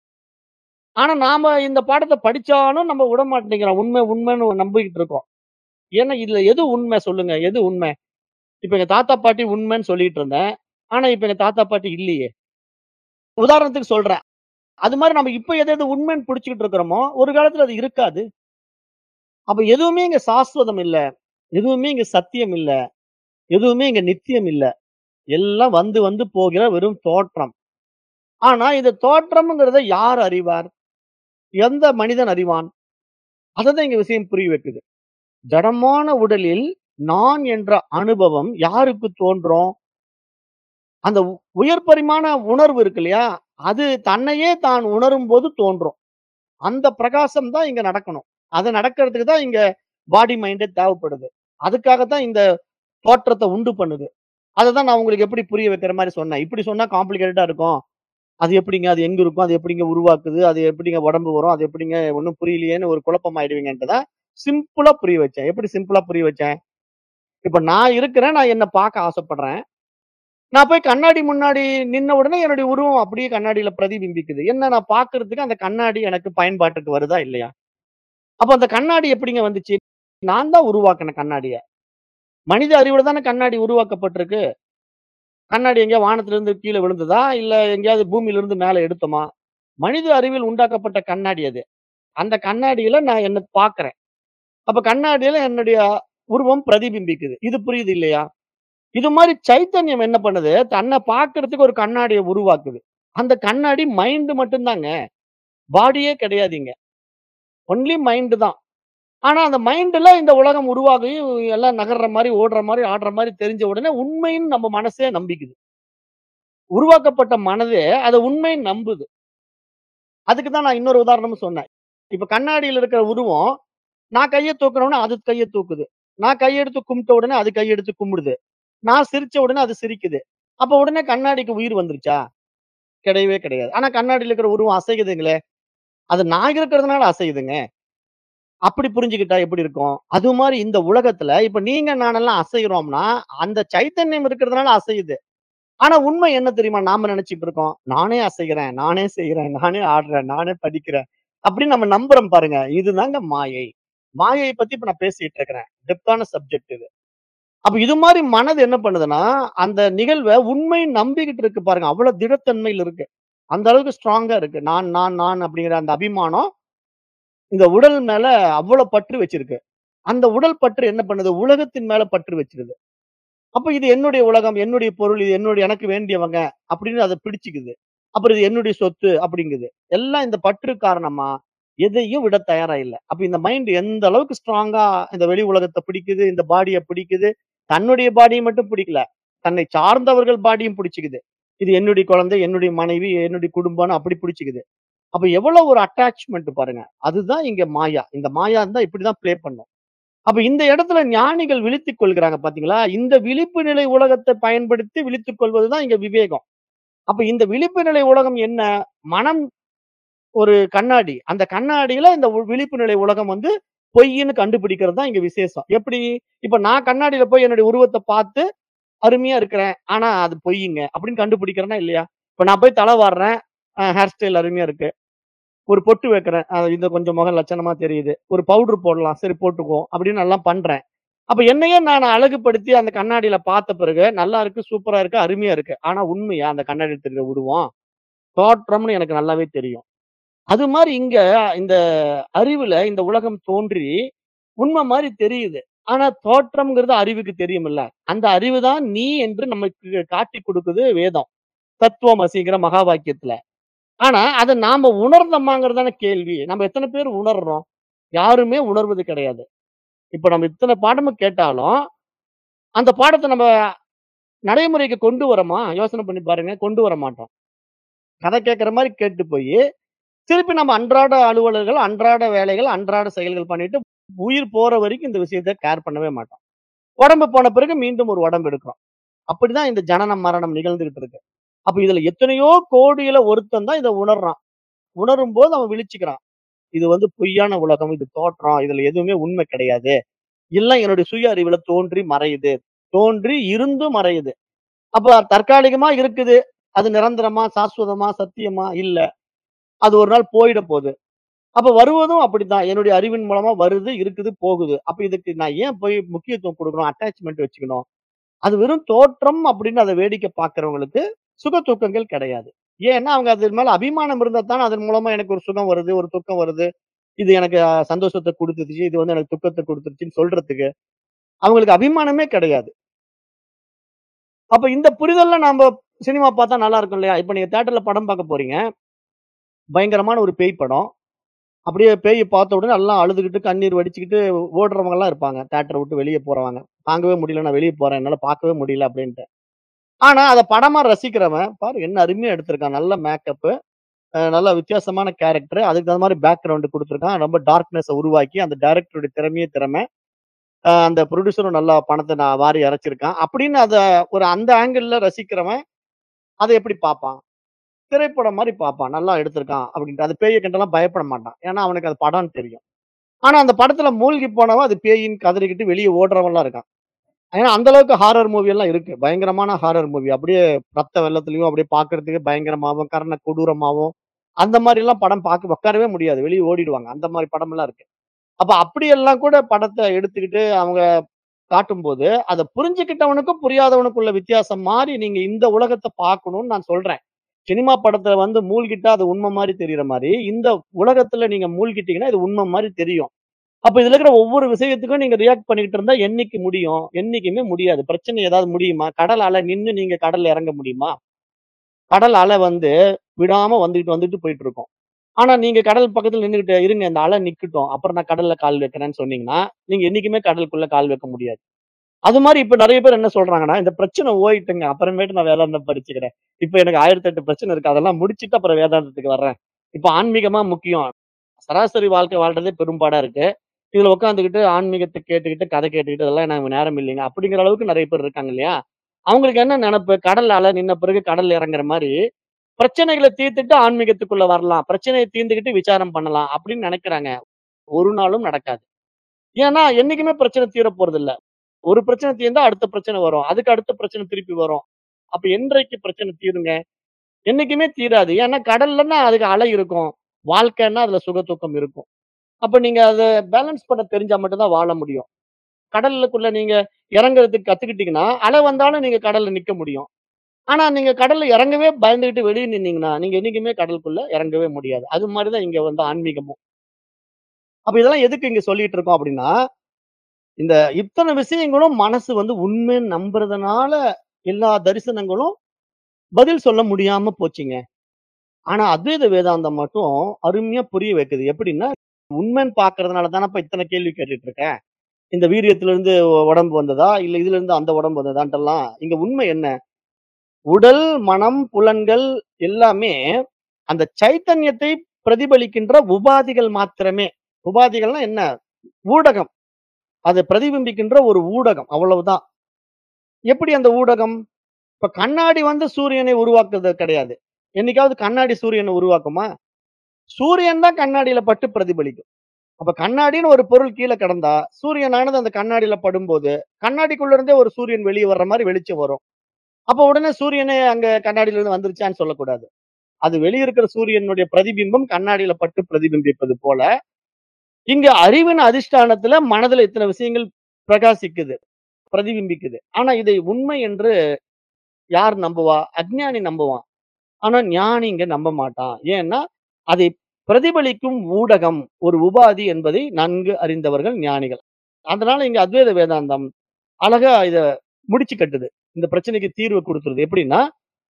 ஆனா நாம இந்த பாடத்த படிச்சாலும் நம்ம விடமாட்டேங்கிறோம். உண்மை உண்மைன்னு நம்பிக்கிட்டு இருக்கோம். ஏன்னா இதுல எது உண்மை சொல்லுங்க? எது உண்மை? இப்ப எங்க தாத்தா, பாட்டி உண்மைன்னு சொல்லிட்டு இருந்தேன். ஆனா இப்ப எங்க தாத்தா பாட்டி இல்லையே. உதாரணத்துக்கு சொல்றேன். அது மாரி நம்ம இப்ப எது எது உண்மைன்னு புடிச்சுக்கிட்டு இருக்கிறோமோ, ஒரு காலத்துல அது இருக்காது. அப்ப எதுவுமே இங்க சாஸ்வதம் இல்ல. எதுவுமே இங்க சத்தியம் இல்ல. எதுவுமே இங்க நித்தியம் இல்ல. எல்லாம் வந்து வந்து போகிற வெறும் தோற்றம். ஆனா இந்த தோற்றம்ங்கிறத யார் அறிவார்? எந்த மனிதன் அறிவான்? அததான் இங்க விஷயம் புரிய வைக்குது. ஜடமான உடலில் நான் என்ற அனுபவம் யாருக்கு தோன்றும்? அந்த உ உயர் பரிமாண உணர்வு இருக்கு இல்லையா? அது தன்னையே தான் உணரும்போது தோன்றும். அந்த பிரகாசம் தான் இங்க நடக்கணும். அது நடக்கிறதுக்கு தான் இங்க பாடி, மைண்டே தேவைப்படுது. அதுக்காக தான் இந்த தோற்றத்த உண்டு பண்ணுது. அததான் நான் உங்களுக்கு எப்படி புரிய வைக்கிற மாரி சொன்னேன். இப்படி சொன்னா காம்ப்ளிகேட்டடா இருக்கும். அது எப்படிங்க? அது எங்க இருக்கும்? அது எப்படிங்க உருவாக்குது? அது எப்படிங்க உடம்பு வரும்? அது எப்படிங்க ஒண்ணும் புரியலையேன்னு ஒரு குழப்பம் ஆயிடுவீங்கன்ட்டு தான் சிம்பிளா புரிய வச்சேன். எப்படி சிம்பிளா புரிய வச்சேன்? இப்ப நான் இருக்கிறேன். நான் என்ன பார்க்க ஆசைப்படுறேன். நான் போய் கண்ணாடி முன்னாடி நின்ன உடனே என்னுடைய உருவம் அப்படியே கண்ணாடியில பிரதிபிம்பிக்குது. என்ன நான் பார்க்கறதுக்கு அந்த கண்ணாடி எனக்கு பயன்பாட்டுக்கு வருதா? இல்லையா? அப்ப அந்த கண்ணாடி எப்படிங்க வந்துச்சு? நான் தான் உருவாக்குனேன் கண்ணாடிய. மனித அறிவுல தானே கண்ணாடி உருவாக்கப்பட்டிருக்கு. கண்ணாடி எங்கேயோ வானத்துல இருந்து கீழ விழுந்ததா? இல்ல எங்கேயாவது பூமியில இருந்து மேல எடுத்தோமா? மனித அறிவில் உண்டாக்கப்பட்ட கண்ணாடி அது. அந்த கண்ணாடியில நான் என்ன பார்க்கிறேன். அப்ப கண்ணாடியில என்னுடைய உருவம் பிரதிபிம்பிக்குது. இது புரியுது இல்லையா? இது மாரி சைத்தன்யம் என்ன பண்ணுது? தன்னை பார்க்கறதுக்கு ஒரு கண்ணாடிய உருவாக்குது. அந்த கண்ணாடி மைண்ட் மட்டும் தாங்க. பாடியே கிடையாது இங்க. ஒன்லி மைண்ட் தான். ஆனா அந்த மைண்ட்ல இந்த உலகம் உருவாகி எல்லாம் நகர்ற மாரி, ஓடுற மாரி, ஆடுற மாரி தெரிஞ்ச உடனே உண்மைன்னு நம்ம மனசே நம்பிக்குது. உருவாக்கப்பட்ட மனதே அத உண்மைன்னு நம்புது. அதுக்கு தான் நான் இன்னொரு உதாரணமும் சொன்னேன். இப்ப கண்ணாடியில இருக்கிற உருவம், நான் கைய தூக்குன உடனே அது கைய தூக்குது. நான் கையெடுத்து கும்பிட்ட உடனே அது கையெடுத்து கும்பிடுது. நான் சிரிச்ச உடனே அது சிரிக்குது. அப்ப உடனே கண்ணாடிக்கு உயிர் வந்துருச்சா? கிடையவே கிடையாது. ஆனா கண்ணாடியில இருக்கிற உருவம் அசையுதுங்களே! அது நான் இருக்கிறதுனால அசையுதுங்க. அப்படி புரிஞ்சுக்கிட்டா எப்படி இருக்கும்? அது மாரி இந்த உலகத்துல இப்ப நீங்க நானெல்லாம் அசைறோம்னா, அந்த சைத்தன்யம் இருக்கிறதுனால அசையுது. ஆனா உண்மை என்ன தெரியுமா? நாம நினைச்சுட்டு இருக்கோம். நானே அசைகிறேன், நானே செய்றேன், நானே ஆடுறேன், நானே படிக்கிறேன். அப்படின்னு நம்ம நம்புறோம் பாருங்க. இதுதாங்க மாயை. மாயைய பத்தி இப்ப நான் பேசிட்டு இருக்கிறேன். டெப்த்தான சப்ஜெக்ட் இது. அப்ப இது மாரி மனது என்ன பண்ணுதுன்னா, அந்த நிகழ்வ உண்மைன்னு நம்பிக்கிட்டு இருக்கு பாருங்க. அவ்வளவு திடத்தன்மையில இருக்கு. அந்த அளவுக்கு ஸ்ட்ராங்கா இருக்கு. நான், நான், நான் அப்படிங்கிற அந்த அபிமானம் இந்த உடல் மேல அவ்வளவு பற்று வச்சிருக்கு. அந்த உடல் பற்று என்ன பண்ணுது? உலகத்தின் மேல பற்று வச்சிருது. அப்ப இது என்னுடைய உலகம், என்னுடைய பொருள், இது என்னுடைய எனக்கு வேண்டியவங்க அப்படின்னு அத பிடிச்சுக்குது. அப்புறம் இது என்னுடைய சொத்து அப்படிங்குது. எல்லாம் இந்த பற்று காரணமா எதையும் விட தயாரா இல்ல. அப்ப இந்த மைண்ட் எந்த அளவுக்கு ஸ்ட்ராங்கா இந்த வெளி உலகத்த பிடிக்குது, இந்த பாடிய பிடிக்குது. தன்னுடைய பாடிய மட்டும் பிடிக்கல. தன்னை சார்ந்தவர்கள் பாடியும் பிடிச்சுக்குது. இது என்னுடைய குழந்தை, என்னுடைய மனைவி, என்னுடைய குடும்பம்ன்னு அப்படி பிடிச்சுக்குது. அப்ப எவ்வளவு ஒரு அட்டாச்மென்ட் பாருங்க. அதுதான் இங்க மாயா. இந்த மாயா தான் இப்படிதான் ப்ளே பண்ணும். அப்ப இந்த இடத்துல ஞானிகள் விழித்துக் கொள்கிறாங்க பாத்தீங்களா? இந்த விழிப்பு நிலை உலகத்தை பயன்படுத்தி விழித்துக் கொள்வதுதான் இங்க விவேகம். அப்ப இந்த விழிப்பு நிலை உலகம் என்ன? மனம் ஒரு கண்ணாடி. அந்த கண்ணாடியில இந்த உ விழிப்பு நிலை உலகம் வந்து பொய்ன்னு கண்டுபிடிக்கிறது தான் இங்க விசேஷம். எப்படி? இப்ப நான் கண்ணாடியில போய் என்னுடைய உருவத்த பார்த்து அருமையா இருக்கிறேன். ஆனா அது பொய்யுங்க அப்படின்னு கண்டுபிடிக்கிறேனா இல்லையா? இப்ப நான் போய் தலை வார்றேன். அ ஹேர் ஸ்டைல் அருமையா இருக்கு. ஒரு பொட்டு வைக்கிறேன். அ இது கொஞ்சம் முகம் லட்சணமா தெரியுது. ஒரு பவுடர் போடலாம். சரி போட்டுக்குவோம். அப்படின்னு எல்லாம் பண்றேன். அப்ப என்னையே நான் அழகுபடுத்தி அந்த கண்ணாடியில பார்த்த பிறகு நல்லா இருக்கு, சூப்பரா இருக்கு, அருமையா இருக்கு. ஆனா உண்மையா அந்த கண்ணாடியில தெரியிற உருவம்? தோற்றம்னு எனக்கு நல்லாவே தெரியும். அது மாரி இங்க இந்த அறிவுல இந்த உலகம் தோன்றி உண்மை மாரி தெரியுது. ஆனா தோற்றம்ங்கிறது அறிவுக்கு தெரியுமில்ல. அந்த அறிவு தான் நீ என்று நமக்கு காட்டிக் குடுக்குது வேதம். தத்துவமசிங்கிற மகா வாக்கியத்துல. ஆனா அத நாம உணர்ந்தோமாங்கிறது தானே கேள்வி. நம்ம எத்தன பேர் உணர்றோம்? யாருமே உணர்வது கிடையாது. இப்ப நம்ம இத்தன பாடமும் கேட்டாலும், அந்த பாடத்த நம்ம நடைமுறைக்கு கொண்டு வரோமா? யோசனை பண்ணி பாருங்க. கொண்டு வர மாட்டோம். கதை கேட்கிற மாரி கேட்டு போயி, திருப்பி நம்ம அன்றாட அலுவல்கள், அன்றாட வேலைகள், அன்றாட செயல்கள் பண்ணிட்டு, உயிர் போற வரைக்கும் இந்த விஷயத்த கேர் பண்ணவே மாட்டோம். உடம்பு போன பிறகு மீண்டும் ஒரு உடம்பு எடுக்கிறோம். அப்படிதான் இந்த ஜனனம், மரணம் நிகழ்ந்துகிட்டு இருக்கு. அப்ப இதுல எத்தனையோ கோடியில ஒருத்தன் தான் இத உணர்றான். உணரும்போது அவன் விழிச்சுக்கிறான். இது வந்து பொய்யான உலகம். இது தோற்றம். இதுல எதுவுமே உண்மை கிடையாது. எல்லாம் என்னுடைய சுய அறிவுல தோன்றி மறையுது. தோன்றி இருந்தும் மறையுது. அப்ப தற்காலிகமா இருக்குது. அது நிரந்தரமா, சாஸ்வதமா, சத்தியமா? இல்ல. அது ஒரு நாள் போயிட போது. அப்ப வருவதும் அப்படித்தான். என்னுடைய அறிவின் மூலமா வருது, இருக்குது, போகுது. அப்ப இதுக்கு நான் ஏன் போய் முக்கியத்துவம் குடுக்கணும்? அட்டாச்மென்ட் வச்சுக்கணும்? அது வெறும் தோற்றம் அப்படின்னு அத வேடிக்கை பார்க்கிறவங்களுக்கு சுக துக்கங்கள் கிடையாது. ஏன்னா, அவங்க அது மேல அபிமானம் இருந்தா தானே அதன் மூலமா எனக்கு ஒரு சுகம் வருது, ஒரு துக்கம் வருது. இது எனக்கு அ சந்தோஷத்த குடுத்துச்சு, இது வந்து எனக்கு துக்கத்த குடுத்துருச்சுன்னு சொல்றதுக்கு, அவங்களுக்கு அபிமானமே கிடையாது. அப்ப இந்த புரிதல்ல நாம சினிமா பார்த்தா நல்லா இருக்கும் இல்லையா? இப்ப நீங்க தியேட்டர்ல படம் பார்க்க போறீங்க. பயங்கரமான ஒரு பேய் படம். அப்படியே பேய பார்த்த உடனே எல்லாம் அழுதுகிட்டு, கண்ணீர் வடிச்சுக்கிட்டு ஓடுறவங்கலாம் இருப்பாங்க. தியேட்டர விட்டு வெளிய போறவங்க. தாங்கவே முடியல நான் வெளிய போறேன். என்னால பார்க்கவே முடியல அப்படின்ட்டு. ஆனா, அத படமா ரசிக்கிறவன், பாரு என்ன அருமையா எடுத்திருக்கான். நல்ல மேக்கப்பு, அ நல்ல வித்தியாசமான கேரக்டர். அதுக்கு தகுந்த மாரி பேக்கிரவுண்ட் குடுத்திருக்கான். ரொம்ப டார்க்னஸ உருவாக்கி, அந்த டைரக்டருடைய திறமையே திறமை. அ அந்த புரொடியூசரும் நல்லா பணத்த நான் வாரி இறைச்சிருக்கான். அப்படின்னு அத ஒரு அந்த ஆங்கிள்ல ரசிக்கிறவன், அத எப்படி பார்ப்பான்? திரைப்படம் மாரி பார்ப்பான். நல்லா எடுத்திருக்கான் அப்படின்ட்டு. அந்த பேய கண்டெல்லாம் பயப்பட மாட்டான். ஏன்னா, அவனுக்கு அது படம்ன்னு தெரியும். ஆனா, அந்த படத்துல மூழ்கி போனவன் அது பேயின்னு கதறிக்கிட்டு வெளிய ஓடுறவன்லாம் இருக்கான். ஏன்னா, அந்த அளவுக்கு ஹாரர் மூவி எல்லாம் இருக்கு. பயங்கரமான ஹாரர் மூவி. அப்படியே ரத்த வெள்ளத்திலயும் அப்படியே பார்க்கறதுக்கு பயங்கரமாவும், கர்ண கொடூரமாவும், அந்த மாரிலாம் படம் பார்க்க உட்காரவே முடியாது. வெளிய ஓடிடுவாங்க. அந்த மாரி படமெல்லாம் இருக்கு. அப்ப அப்படியெல்லாம் கூட படத்த எடுத்துக்கிட்டு அவங்க காட்டும்போது, அத புரிஞ்சுக்கிட்டவனுக்கும், புரியாதவனுக்கும் உள்ள வித்தியாசம் மாரி நீங்க இந்த உலகத்த பார்க்கணும்னு நான் சொல்றேன். சினிமா படத்துல வந்து மூழ்கிட்டா அது உண்ம மாரி தெரியிற மாரி, இந்த உலகத்துல நீங்க மூழ்கிட்டீங்கன்னா, இது உண்ம மாரி தெரியும். அப்ப இதுல இருக்கிற ஒவ்வொரு விஷயத்துக்கும் நீங்க ரியாக்ட் பண்ணிக்கிட்டு இருந்தா என்னைக்கு முடியும்? என்னைக்குமே முடியாது. பிரச்சனை ஏதாவது முடியுமா? கடல் அலை நின்னு நீங்க கடல்ல இறங்க முடியுமா? கடல் அலை வந்து விடாம வந்துட்டு, வந்துட்டு போயிட்டு இருக்கும். ஆனா, நீங்க கடல் பக்கத்துல நின்னுகிட்டு, "இருங்க இந்த அலை நிக்கட்டும். அப்புறம் நான் கடல்ல கால் வைக்கிறேன்னு" சொன்னீங்கன்னா, நீங்க என்னைக்குமே கடலுக்குள்ள கால் வைக்க முடியாது. அது மாரி இப்ப நெறைய பேர் என்ன சொல்றாங்கன்னா, "இந்த பிரச்சனை ஓயட்டுங்க. அப்புறமேட்டு நான் வேதாந்தம் படிச்சுக்கிறேன். இப்ப எனக்கு 1008 பிரச்சனை இருக்கு. அதெல்லாம் முடிச்சுட்டு அப்புறம் வேதாந்தத்துக்கு வர்றேன். இப்ப ஆன்மீகமா முக்கியம். சராசரி வாழ்க்கை வாழ்றதே பெரும்பாடா இருக்கு. இதுல உட்காந்துக்கிட்டு ஆன்மீகத்த கேட்டுக்கிட்டு, கதை கேட்டுக்கிட்டு இதெல்லாம் எனக்கு நேரம் இல்லைங்க." அப்படிங்கிற அளவுக்கு நெறைய பேர் இருக்காங்க இல்லையா? அவங்களுக்கு என்ன நெனப்பு? கடல் அலை நின்ன பிறகு கடல்ல இறங்குற மாரி, பிரச்சனைகள தீர்த்துட்டு ஆன்மீகத்துக்குள்ள வரலாம். பிரச்சனைய தீர்ந்துக்கிட்டு விசாரம் பண்ணலாம் அப்படின்னு நெனைக்கிறாங்க. ஒரு நாளும் நடக்காது. ஏன்னா, என்னைக்குமே பிரச்சனை தீரப் போறதில்ல. ஒரு பிரச்சனை தீர்ந்தா அடுத்த பிரச்சனை வரும். அதுக்கு அடுத்த பிரச்சனை திருப்பி வரும். அப்ப என்றைக்கு பிரச்சனை தீருங்க? என்னைக்குமே தீராது. ஏன்னா, கடல்லன்னா அதுக்கு அலை இருக்கும். வாழ்க்கைன்னா அதுல சுக துக்கம் இருக்கும். அப்ப நீங்க அத பேலன்ஸ் பண்ண தெரிஞ்சா மட்டும் தான் வாழ முடியும். கடலுக்குள்ள நீங்க இறங்குறதுக்கு கத்துக்கிட்டீங்கன்னா, அலை வந்தாலும் நீங்க கடல்ல நிக்க முடியும். ஆனா, நீங்க கடல்ல இறங்கவே பயந்துகிட்டு வெளிய நின்னீங்கன்னா, நீங்க என்னைக்குமே கடலுக்குள்ள இறங்கவே முடியாது. அது மாரி தான் இங்க வந்து ஆன்மீகமும். அப்ப இதெல்லாம் எதுக்கு இங்க சொல்லிட்டு இருக்கோம் அப்படின்னா, இந்த இத்தன விஷயங்களும் மனசு வந்து உண்மைன்னு நம்புறதுனால, எல்லா தரிசனங்களும் பதில் சொல்ல முடியாம போச்சுங்க. ஆனா, அத்வைத வேதாந்தம் மட்டும் அருமையா புரிய வைக்குது. எப்படின்னா, உண்மைன்னு பார்க்கறதுனால தானப்பா இத்தன கேள்வி கேட்டுட்டு இருக்கேன். இந்த வீரியத்திலிருந்து உடம்பு வந்ததா? இல்ல இதிலிருந்து அந்த உடம்பு வந்ததான்ட்டெல்லாம். இங்க உண்மை என்ன? உடல், மனம், புலன்கள் எல்லாமே அந்த சைத்தன்யத்தை பிரதிபலிக்கின்ற உபாதிகள் மாத்திரமே. உபாதிகள்னா என்ன? ஊடகம். அத பிரதிபிம்பிக்கின்ற ஒரு ஊடகம். அவ்வளவுதான். எப்படி அந்த ஊடகம்? இப்ப கண்ணாடி வந்து சூரியனை உருவாக்குறது கிடையாது. என்னைக்காவது கண்ணாடி சூரியனை உருவாக்குமா? சூரியன் தான் கண்ணாடியில பட்டு பிரதிபலிக்கும். அப்ப கண்ணாடின்னு ஒரு பொருள் கீழ கிடந்தா, சூரியனானது அந்த கண்ணாடியில படும்போது, கண்ணாடிக்குள்ள இருந்தே ஒரு சூரியன் வெளிய வர்ற மாரி வெளிச்சம் வரும். அப்ப உடனே சூரியனே அங்க கண்ணாடியில இருந்து வந்துருச்சான்னு சொல்லக்கூடாது. அது வெளிய இருக்கிற சூரியனுடைய பிரதிபிம்பம் கண்ணாடியில பட்டு பிரதிபிம்பிப்பது போல, இங்க அறிவின் அதிஷ்டானத்துல மனதுல இத்தன விஷயங்கள் பிரகாசிக்குது, பிரதிபிம்பிக்குது. ஆனா இதை உண்மை என்று யார் நம்புவா? அஞ்ஞானி நம்புவான். ஆனா ஞானி இங்க நம்ப மாட்டான். ஏன்னா, அதை பிரதிபலிக்கும் ஊடகம், ஒரு உபாதி என்பதை நன்கு அறிந்தவர்கள் ஞானிகள். அதனால இங்க அத்வைத வேதாந்தம் அழகா இத முடிச்சு கட்டுது. இந்த பிரச்சனைக்கு தீர்வு குடுத்துருது. எப்படின்னா,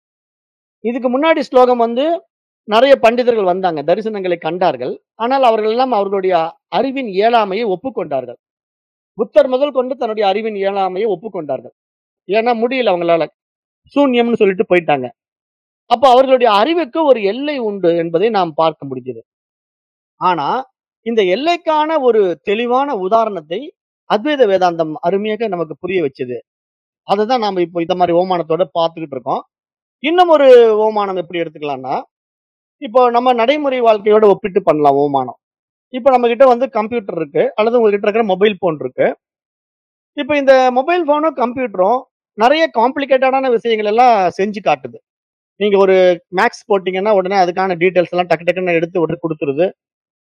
இதுக்கு முன்னாடி ஸ்லோகம் வந்து நெறைய பண்டிதர்கள் வந்தாங்க. தரிசனங்களை கண்டார்கள். ஆனால் அவர்கள் எல்லாம் அவர்களுடைய அறிவின் இயலாமையை ஒப்புக்கொண்டார்கள். புத்தர் முதல் கொண்டு தன்னுடைய அறிவின் இயலாமையை ஒப்புக்கொண்டார்கள். ஏன்னா முடியல அவங்களால. சூன்யம்னு சொல்லிட்டு போயிட்டாங்க. அப்ப அவர்களுடைய அறிவுக்கு ஒரு எல்லை உண்டு என்பதை நாம் பார்க்க முடிஞ்சது. ஆனா, இந்த எல்லைக்கான ஒரு தெளிவான உதாரணத்தை அத்வைத வேதாந்தம் அருமையாக நமக்கு புரிய வச்சது. அததான் நாம இப்போ இந்த மாரி ஓமானத்தோட பார்த்துக்கிட்டு இருக்கோம். இன்னும் ஒரு ஓமானம் எப்படி எடுத்துக்கலாம்னா, இப்போ நம்ம நடைமுறை வாழ்க்கையோட ஒப்பிட்டு பண்ணலாம் ஓமானம். இப்ப நம்மகிட்ட வந்து கம்ப்யூட்டர் இருக்கு. அல்லது உங்ககிட்ட இருக்கிற மொபைல் ஃபோன் இருக்கு. இப்ப இந்த மொபைல் ஃபோனும், கம்ப்யூட்டரும் நெறைய காம்ப்ளிகேட்டடான விஷயங்கள் எல்லாம் செஞ்சு காட்டுது. நீங்க ஒரு மேத்ஸ் போட்டீங்கன்னா, உடனே அதுக்கான டீட்டெயில்ஸ் எல்லாம் டக்கு டக்குன்னு எடுத்து உடனே குடுத்துருது.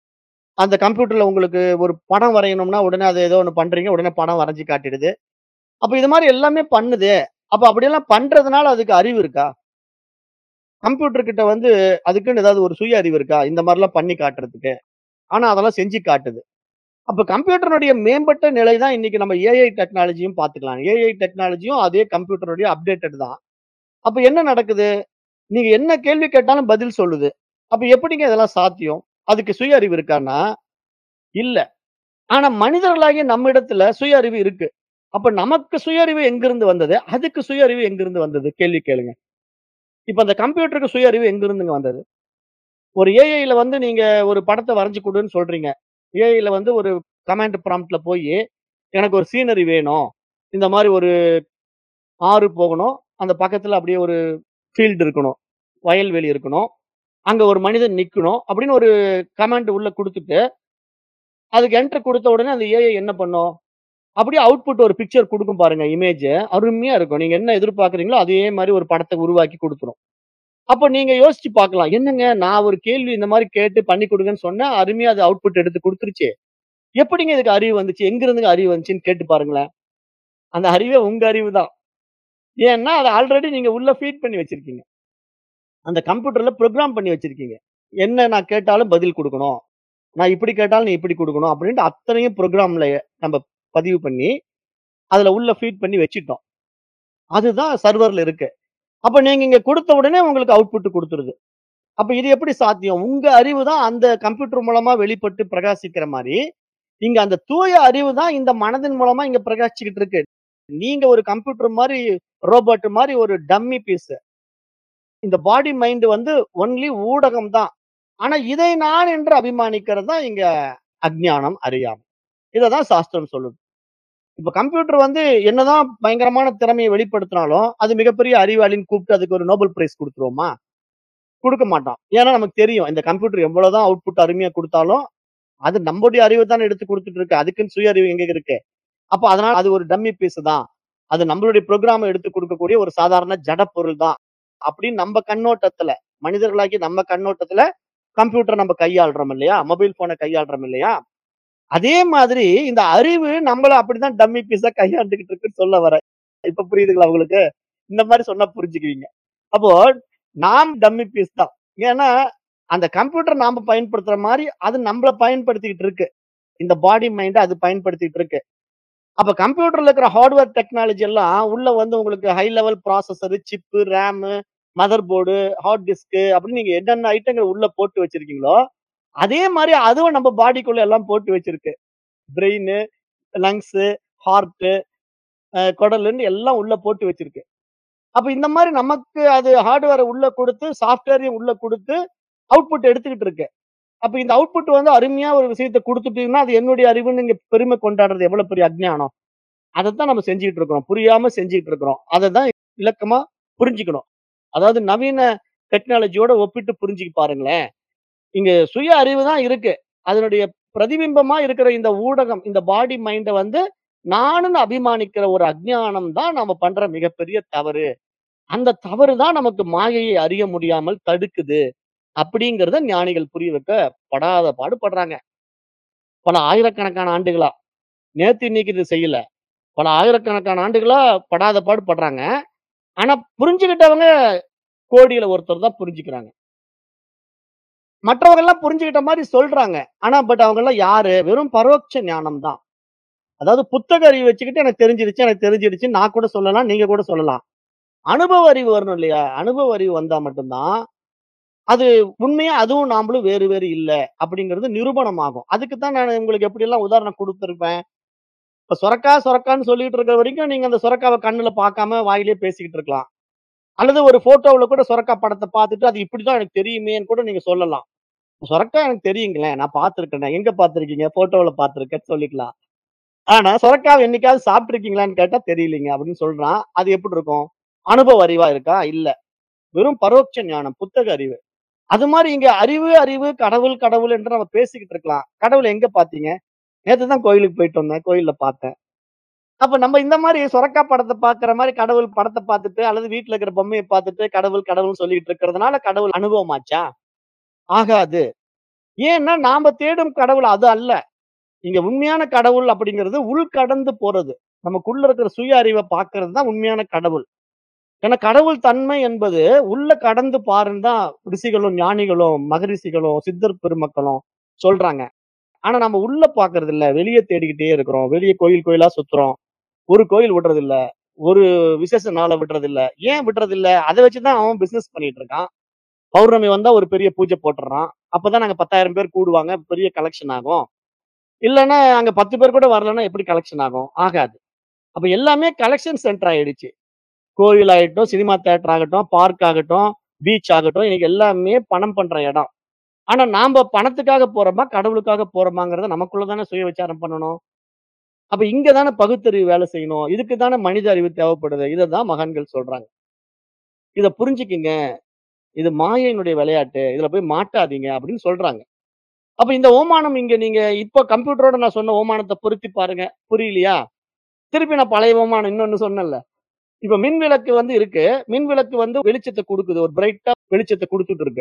அந்த கம்ப்யூட்டர்ல உங்களுக்கு ஒரு படம் வரையணும்னா, உடனே அது ஏதோ ஒண்ணு பண்றீங்க. உடனே படம் வரைஞ்சு காட்டிடுது. அப்ப இது மாரி எல்லாமே பண்ணுதே! அப்ப அப்படியெல்லாம் பண்றதுனால அதுக்கு அறிவு இருக்கா? கம்ப்யூட்டர் கிட்ட வந்து அதுக்குன்னு ஏதாவது ஒரு சுய அறிவு இருக்கா? இந்த மாரிலாம் பண்ணி காட்டுறதுக்கு. ஆனா அதெல்லாம் செஞ்சு காட்டுது. அப்ப கம்ப்யூட்டருடைய மேம்பட்ட நிலை தான் இன்னைக்கு நம்ம ஏஐ டெக்னாலஜியும் பார்த்துக்கலாம். ஏஐ டெக்னாலஜியும் அதே கம்ப்யூட்டருடைய அப்டேட்டட் தான். அப்ப என்ன நடக்குது? நீங்க என்ன கேள்வி கேட்டாலும் பதில் சொல்லுது. அப்ப எப்படிங்க இதெல்லாம் சாத்தியம்? அதுக்கு சுய அறிவு இருக்கான்னா, இல்ல. ஆனா மனிதர்களாகிய நம்மிடத்துல சுய அறிவு இருக்கு. அப்ப நமக்கு சுய அறிவு எங்கிருந்து வந்தது? அதுக்கு சுய அறிவு எங்கிருந்து வந்தது? கேள்வி கேளுங்க. இப்ப அந்த கம்ப்யூட்டருக்கு சுய அறிவு எங்கிருந்துங்க வந்தது? ஒரு ஏஐல வந்து நீங்க ஒரு படத்த வரைஞ்சு குடுன்னு சொல்றீங்க. ஏஐல வந்து ஒரு கமாண்ட் ப்ராம்ப்ட்ல போயி, எனக்கு ஒரு சீனரி வேணும். இந்த மாரி ஒரு ஆறு போகணும். அந்த பக்கத்துல அப்படியே ஒரு ஃபீல்ட் இருக்கணும். வயல்வெளி இருக்கணும். அங்க ஒரு மனிதன் நிக்கணும். அப்படின்னு ஒரு கமாண்ட் உள்ள குடுத்துட்டு, அதுக்கு என்டர் குடுத்த உடனே அந்த ஏஐ என்ன பண்ணும்? அப்படியே அவுட்புட் ஒரு பிக்சர் குடுக்கும் பாருங்க இமேஜ. அருமையா இருக்கும். நீங்க என்ன எதிர்பார்க்கிறீங்களோ, அதே மாரி ஒரு படத்த உருவாக்கி குடுத்துரும். அப்ப நீங்க யோசிச்சு பார்க்கலாம். என்னங்க நான் ஒரு கேள்வி இந்த மாரி கேட்டு பண்ணி குடுங்கன்னு சொன்னேன். அருமையா அது அவுட்புட் எடுத்து குடுத்துருச்சு. எப்படிங்க இதுக்கு அறிவு வந்துச்சு? எங்கிருந்துங்க அறிவு வந்துச்சுன்னு கேட்டு பாருங்களேன். அந்த அறிவே உங்க அறிவு தான். ஏன்னா, அத ஆல்ரெடி நீங்க உள்ள ஃபீட் பண்ணி வச்சிருக்கீங்க. அந்த கம்ப்யூட்டர்ல புரோகிராம் பண்ணி வச்சிருக்கீங்க. என்ன நான் கேட்டாலும் பதில் குடுக்கணும். நான் இப்படி கேட்டாலும் நீ இப்படி குடுக்கணும். அப்படின்ட்டு அத்தனையும் புரோகிராம்ல நம்ம பதிவு பண்ணி, அதுல உள்ள ஃபீட் பண்ணி வச்சுட்டோம். அதுதான் சர்வர்ல இருக்கு. அப்ப நீங்க இங்க குடுத்த உடனே உங்களுக்கு அவுட்புட் குடுத்துருது. அப்ப இது எப்படி சாத்தியம்? உங்க அறிவு தான் அந்த கம்ப்யூட்டர் மூலமா வெளிப்பட்டு பிரகாசிக்கிற மாரி, இங்க அந்த தூய அறிவு தான் இந்த மனதின் மூலமா இங்க பிரகாசிச்சுக்கிட்டு இருக்கு. நீங்க ஒரு கம்ப்யூட்டர் மாரி, ரோபோட் மாரி ஒரு டம்மி பீஸ். இந்த பாடி மைண்ட் வந்து ஒன்லி ஊடகம் தான். ஆனா இதை நான் என்று அபிமானிக்கிறது தான் இங்க அஞ்ஞானம், அறியாமை. இத தான் சாஸ்திரம் சொல்லுது. இப்ப கம்ப்யூட்டர் வந்து என்னதான் பயங்கரமான திறமைய வெளிப்படுத்தினாலும், அது மிகப்பெரிய அறிவாளின்னு கூப்பிட்டு அதுக்கு ஒரு நோபல் பிரைஸ் குடுத்துருவோமா? குடுக்க மாட்டோம். ஏன்னா நமக்கு தெரியும். இந்த கம்ப்யூட்டர் எவ்வளவுதான் அவுட்புட் அருமையா குடுத்தாலும், அது நம்முடைய அறிவ தானே எடுத்து குடுத்துட்டு இருக்கு. அதுக்குன்னு சுய அறிவு எங்க இருக்கு? அப்ப அதனால அது ஒரு டம்மி பீஸ் தான். அது நம்மளுடைய புரோகிராம எடுத்து குடுக்கக்கூடிய ஒரு சாதாரண ஜட பொருள் தான். அப்படின்னு நம்ம கண்ணோட்டத்துல, மனிதர்களாகிய நம்ம கண்ணோட்டத்துல கம்ப்யூட்டர நம்ம கையாளுறோம் இல்லையா? மொபைல் போன கையாளுறோம் இல்லையா? அதே மாதிரி இந்த அறிவு நம்மள அப்படிதான் டம்மி பீஸா கையாண்டுகிட்டு இருக்குன்னு சொல்ல வரேன். இப்ப புரியுதுங்களா உங்களுக்கு? இந்த மாரி சொன்னா புரிஞ்சுக்குவீங்க. அப்போ நாம் டம்மி பீஸ் தான். ஏன்னா, அந்த கம்ப்யூட்டர் நாம பயன்படுத்துற மாரி அது நம்மள பயன்படுத்திக்கிட்டு இருக்கு. இந்த பாடி மைண்ட அது பயன்படுத்திட்டு இருக்கு. அப்ப கம்ப்யூட்டர்ல இருக்கிற ஹார்ட்வேர் டெக்னாலஜி எல்லாம் உள்ள வந்து உங்களுக்கு high level processor, chip, RAM, mother board, hard disk அப்படின்னு நீங்க என்னென்ன ஐட்டங்கள் உள்ள போட்டு வச்சிருக்கீங்களோ, அதே மாரி அதுவும் நம்ம பாடிக்குள்ள எல்லாம் போட்டு வச்சிருக்கு. பிரெயின், லங்ஸ், ஹார்ட், அ குடல்ன்னு எல்லாம் உள்ள போட்டு வச்சிருக்கு. அப்ப இந்த மாரி நமக்கு அது ஹார்ட்வேர உள்ள குடுத்து, சாஃப்ட்வேரையும் உள்ள குடுத்து, அவுட்புட் எடுத்துக்கிட்டு இருக்கு. அப்ப இந்த அவுட்புட் வந்து அருமையா ஒரு விஷயத்த குடுத்துட்டீங்கன்னா, அது என்னுடைய அறிவுன்னு நீங்க பெருமை கொண்டாடுறது எவ்வளவு பெரிய அஞ்ஞானம். அதத்தான் நம்ம செஞ்சுகிட்டு இருக்கிறோம். புரியாம செஞ்சுகிட்டு இருக்கிறோம். அததான் இலக்கமா புரிஞ்சுக்கணும். அதாவது நவீன டெக்னாலஜியோட ஒப்பிட்டு புரிஞ்சுக்க பாருங்களேன். இங்க சுய அறிவு தான் இருக்கு. அதனுடைய பிரதிபிம்பமா இருக்கிற இந்த ஊடகம், இந்த பாடி மைண்ட வந்து நானுன்னு அபிமானிக்கிற ஒரு அஞ்ஞானம் தான் நாம பண்ற மிகப்பெரிய தவறு. அந்த தவறு தான் நமக்கு மாயையை அறிய முடியாமல் தடுக்குது. அப்படிங்கிறத ஞானிகள் புரிய வைக்க படாத பாடு படுறாங்க. பல ஆயிரக்கணக்கான ஆண்டுகளா. நேத்து இன்னைக்கு இது செய்யல. பல ஆயிரக்கணக்கான ஆண்டுகளா படாத பாடு படுறாங்க. ஆனா புரிஞ்சுகிட்டவங்க கோடியில ஒருத்தர் தான் புரிஞ்சுக்கிறாங்க. மற்றவங்க எல்லாம் புரிஞ்சுகிட்ட மாரி சொல்றாங்க. ஆனா பட் அவங்க எல்லாம் யாரு? வெறும் பரோட்ச ஞானம் தான். அதாவது புத்தக அறிவு வச்சுக்கிட்டு எனக்கு தெரிஞ்சிருச்சு, எனக்கு தெரிஞ்சிருச்சு நான் கூட சொல்லலாம், நீங்க கூட சொல்லலாம். அனுபவ அறிவு வரணும் இல்லையா? அனுபவ அறிவு வந்தா மட்டும் தான், அது உண்மையா அதுவும் நாமளும் வேறு வேறு இல்ல அப்படிங்கிறது நிரூபணம் ஆகும். அதுக்கு தான் நான் உங்களுக்கு எப்படியெல்லாம் உதாரணம் குடுத்திருப்பேன். இப்ப சொரக்கா, சொரக்கான்னு சொல்லிட்டு இருக்கிற வரைக்கும் நீங்க அந்த சொரக்காவ கண்ணுல பார்க்காம வாயிலேயே பேசிக்கிட்டு இருக்கலாம். அல்லது ஒரு போட்டோவுல கூட சொரக்கா படத்த பார்த்துட்டு, அது இப்படிதான் எனக்கு தெரியுமேன்னு கூட நீங்க சொல்லலாம். சொரக்கா எனக்கு தெரியுங்களேன். நான் பார்த்திருக்கேனே. எங்க பார்த்திருக்கீங்க? போட்டோவுல பார்த்திருக்கேன்னு சொல்லிக்கலாம். ஆனா சொரக்காவ என்னைக்காவது சாப்பிட்டுருக்கீங்களான்னு கேட்டா தெரியலீங்க அப்படின்னு சொல்றான். அது எப்படி இருக்கும்? அனுபவ அறிவா இருக்கா? இல்ல. வெறும் பரோட்ச ஞானம், புத்தக அறிவு. அது மாரி இங்க அறிவு, அறிவு, கடவுள், கடவுள் என்று நம்ம பேசிக்கிட்டு இருக்கலாம். கடவுள எங்க பார்த்தீங்க? நேத்து தான் கோயிலுக்கு போயிட்டு வந்தேன். கோயில்ல பார்த்தேன். அப்ப நம்ம இந்த மாரி சொரக்கா படத்த பார்க்கிற மாரி கடவுள் படத்த பார்த்துட்டு, அல்லது வீட்ல இருக்கிற பொம்மைய பார்த்துட்டு கடவுள், கடவுள்னு சொல்லிட்டு இருக்கிறதுனால கடவுள் அனுபவமாச்சா? ஆகாது. ஏன்னா நாம தேடும் கடவுள் அது அல்ல. இங்க உண்மையான கடவுள் அப்படிங்கிறது உள்கடந்து போறது. நமக்குள்ள இருக்கிற சுய அறிவை பார்க்கிறது தான் உண்மையான கடவுள். ஏன்னா கடவுள் தன்மை என்பது உள்ள கடந்து பாருன்னு தான் ரிஷிகளும், ஞானிகளும், மகரிஷிகளும், சித்தர் பெருமக்களும் சொல்றாங்க. ஆனா நம்ம உள்ள பார்க்கிறது இல்ல. வெளிய தேடிக்கிட்டே இருக்கிறோம். வெளிய கோயில் கோயிலா சுத்துறோம். ஒரு கோயில் விடுறதில்ல. ஒரு விசேஷ நாள விடுறதில்ல. ஏன் விடுறதில்ல? அத வச்சு தான் அவன் பிசினஸ் பண்ணிட்டு இருக்கான். பௌர்ணமி வந்தா ஒரு பெரிய பூஜை போட்டுர்றான். அப்பதான் நாங்க 10,000 பேர் கூடுவாங்க. பெரிய கலெக்ஷன் ஆகும். இல்லன்னா அங்க 10 பேர் கூட வரலன்னா எப்படி கலெக்ஷன் ஆகும்? ஆகாது. அப்ப எல்லாமே கலெக்ஷன் சென்டர் ஆயிடுச்சு. கோவில் ஆகட்டும், சினிமா தியேட்டர் ஆகட்டும், பார்க் ஆகட்டும், பீச் ஆகட்டும், இன்னைக்கு எல்லாமே பணம் பண்ற இடம். ஆனா நாம பணத்துக்காக போறோமா? கடவுளுக்காக போறோமாங்கிறத நமக்குள்ள தானே சுய விசாரம் பண்ணணும். அப்ப இங்க தானே பகுத்தறிவு வேலை செய்யணும். இதுக்கு தானே மனித அறிவு தேவைப்படுது. இததான் மகான்கள் சொல்றாங்க. இத புரிஞ்சுக்குங்க. இது மாயையினுடைய விளையாட்டு. இதுல போய் மாட்டாதீங்க அப்படின்னு சொல்றாங்க. அப்ப இந்த ஓமானம் இங்க நீங்க இப்ப கம்ப்யூட்டரோட நான் சொன்ன ஓமானத்த பொருத்தி பாருங்க. புரியலையா? திருப்பி நான் பழைய ஓமானம் இன்னொன்னு சொன்னேன்ல. இப்ப மின் விளக்கு வந்து இருக்கு. மின் விளக்கு வந்து வெளிச்சத்த குடுக்குது. ஒரு பிரைட்டா வெளிச்சத்த குடுத்துட்டு இருக்கு.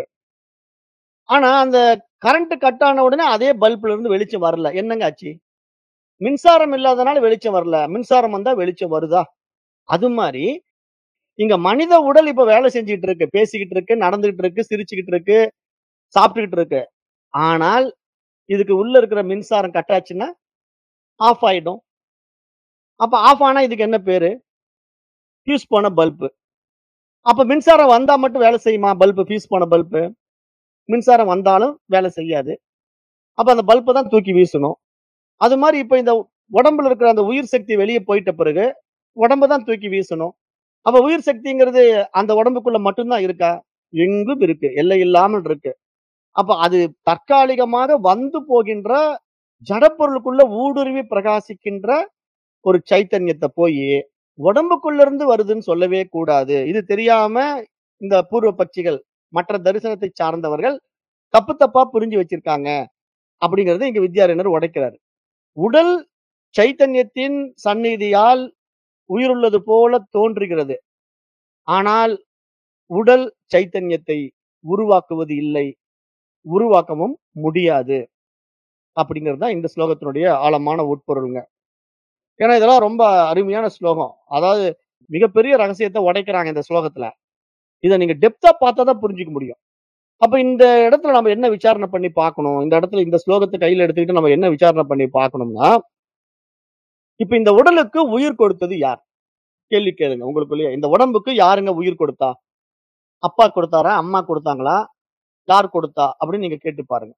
ஆனா அந்த கரண்ட் கட் ஆன உடனே அதே பல்ப்ல இருந்து வெளிச்சம் வரல. என்னங்க ஆச்சு? மின்சாரம் இல்லாதனால வெளிச்சம் வரல. மின்சாரம் வந்தா வெளிச்சம் வருதா? அது மாரி இங்க மனித உடல் இப்ப வேலை செஞ்சுட்டு இருக்கு. பேசிக்கிட்டு இருக்கு, நடந்துகிட்டு இருக்கு, சிரிச்சுக்கிட்டு இருக்கு, சாப்பிட்டுக்கிட்டு இருக்கு. ஆனால் இதுக்கு உள்ள இருக்கிற மின்சாரம் கட் ஆச்சுன்னா ஆஃப் ஆயிடும். அப்ப ஆஃப் ஆனா இதுக்கு என்ன பேரு? ஃபியூஸ் போன பல்பு. அப்ப மின்சாரம் வந்தா மட்டும் வேலை செய்யுமா? பல்பு ஃபியூஸ் போன பல்பு. மின்சாரம் வந்தாலும் வேலை செய்யாது. அப்ப அந்த பல்ப தான் தூக்கி வீசணும். அது மாரி இப்ப இந்த உடம்புல இருக்கிற அந்த உயிர் சக்தி வெளிய போயிட்ட பிறகு, உடம்ப தான் தூக்கி வீசணும். அப்ப உயிர் சக்திங்கிறது அந்த உடம்புக்குள்ள மட்டும் தான் இருக்கா? எங்கும் இருக்கு. எல்லை இல்லாமல் இருக்கு. அப்ப அது தற்காலிகமாக வந்து போகின்ற ஜடப்பொருளுக்குள்ள ஊடுருவி பிரகாசிக்கின்ற ஒரு சைத்தன்யத்த போயி, உடம்புக்குள்ள இருந்து வருதுன்னு சொல்லவே கூடாது. இது தெரியாம இந்த பூர்வ பட்சிகள், மற்ற தரிசனத்தை சார்ந்தவர்கள் தப்பு தப்பா புரிஞ்சு வச்சிருக்காங்க. அப்படிங்கிறத இங்க வித்யாரண்யர் உடைக்கிறாரு. உடல் சைத்தன்யத்தின் சந்நிதியால் உயிருள்ளது போல தோன்றுகிறது. ஆனால் உடல் சைத்தன்யத்தை உருவாக்குவது இல்லை. உருவாக்கவும் முடியாது. அப்படிங்கிறது தான் இந்த ஸ்லோகத்தினுடைய ஆழமான உட்பொருள்ங்க. ஏன்னா இதெல்லாம் ரொம்ப அருமையான ஸ்லோகம். அதாவது மிகப்பெரிய ரகசியத்த உடைக்கிறாங்க இந்த ஸ்லோகத்துல. இத நீங்க டெப்த்தா பார்த்தா தான் புரிஞ்சுக்க முடியும். அப்ப இந்த இடத்துல நம்ம என்ன விசாரணை பண்ணி பார்க்கணும்? இந்த இடத்துல இந்த ஸ்லோகத்த கையில எடுத்துக்கிட்டு நம்ம என்ன விசாரணை பண்ணி பார்க்கணும்னா, இப்ப இந்த உடலுக்கு உயிர் கொடுத்தது யார்? கேள்வி கேளுங்க உங்களுக்குள்ளயே. இந்த உடம்புக்கு யாருங்க உயிர் கொடுத்தா? அப்பா கொடுத்தாரா? அம்மா கொடுத்தாங்களா? யார் கொடுத்தா? அப்படின்னு நீங்க கேட்டு பாருங்க.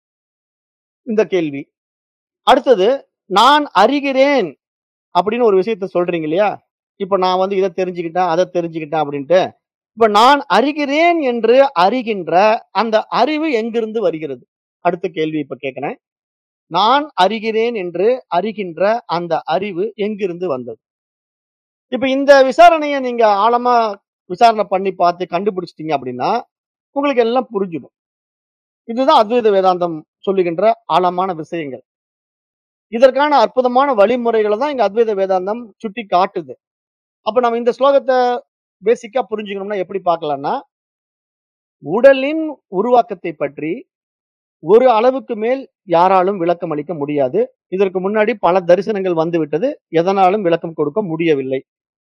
இந்த கேள்வி. அடுத்தது, நான் அறிகிறேன் அப்படின்னு ஒரு விஷயத்த சொல்றீங்க இல்லையா? இப்ப நான் வந்து இத தெரிஞ்சுக்கிட்டேன், அத தெரிஞ்சுக்கிட்டேன் அப்படின்ட்டு. இப்ப நான் அறிகிறேன் என்று அறிகின்ற அந்த அறிவு எங்கிருந்து வருகிறது? அடுத்த கேள்வி இப்ப கேட்கிறேன். நான் அறிகிறேன் என்று அறிகின்ற அந்த அறிவு எங்கிருந்து வந்தது? இப்ப இந்த விசாரணைய நீங்க ஆழமா விசாரணை பண்ணி பார்த்து கண்டுபிடிச்சிட்டீங்க அப்படின்னா, உங்களுக்கு எல்லாம் புரிஞ்சிடும். இதுதான் அத்வைத வேதாந்தம் சொல்லுகின்ற ஆழமான விஷயங்கள். இதற்கான அற்புதமான வழிமுறைகள தான் இங்க அத்வைத வேதாந்தம் சுட்டி காட்டுது. அப்ப நம்ம இந்த ஸ்லோகத்த பேசிக்கா புரிஞ்சுக்கணும்னா எப்படி பார்க்கலாம்னா, உடலின் உருவாக்கத்தை பற்றி ஒரு அளவுக்கு மேல் யாராலும் விளக்கம் அளிக்க முடியாது. இதற்கு முன்னாடி பல தரிசனங்கள் வந்துவிட்டது. எதனாலும் விளக்கம் கொடுக்க முடியவில்லை.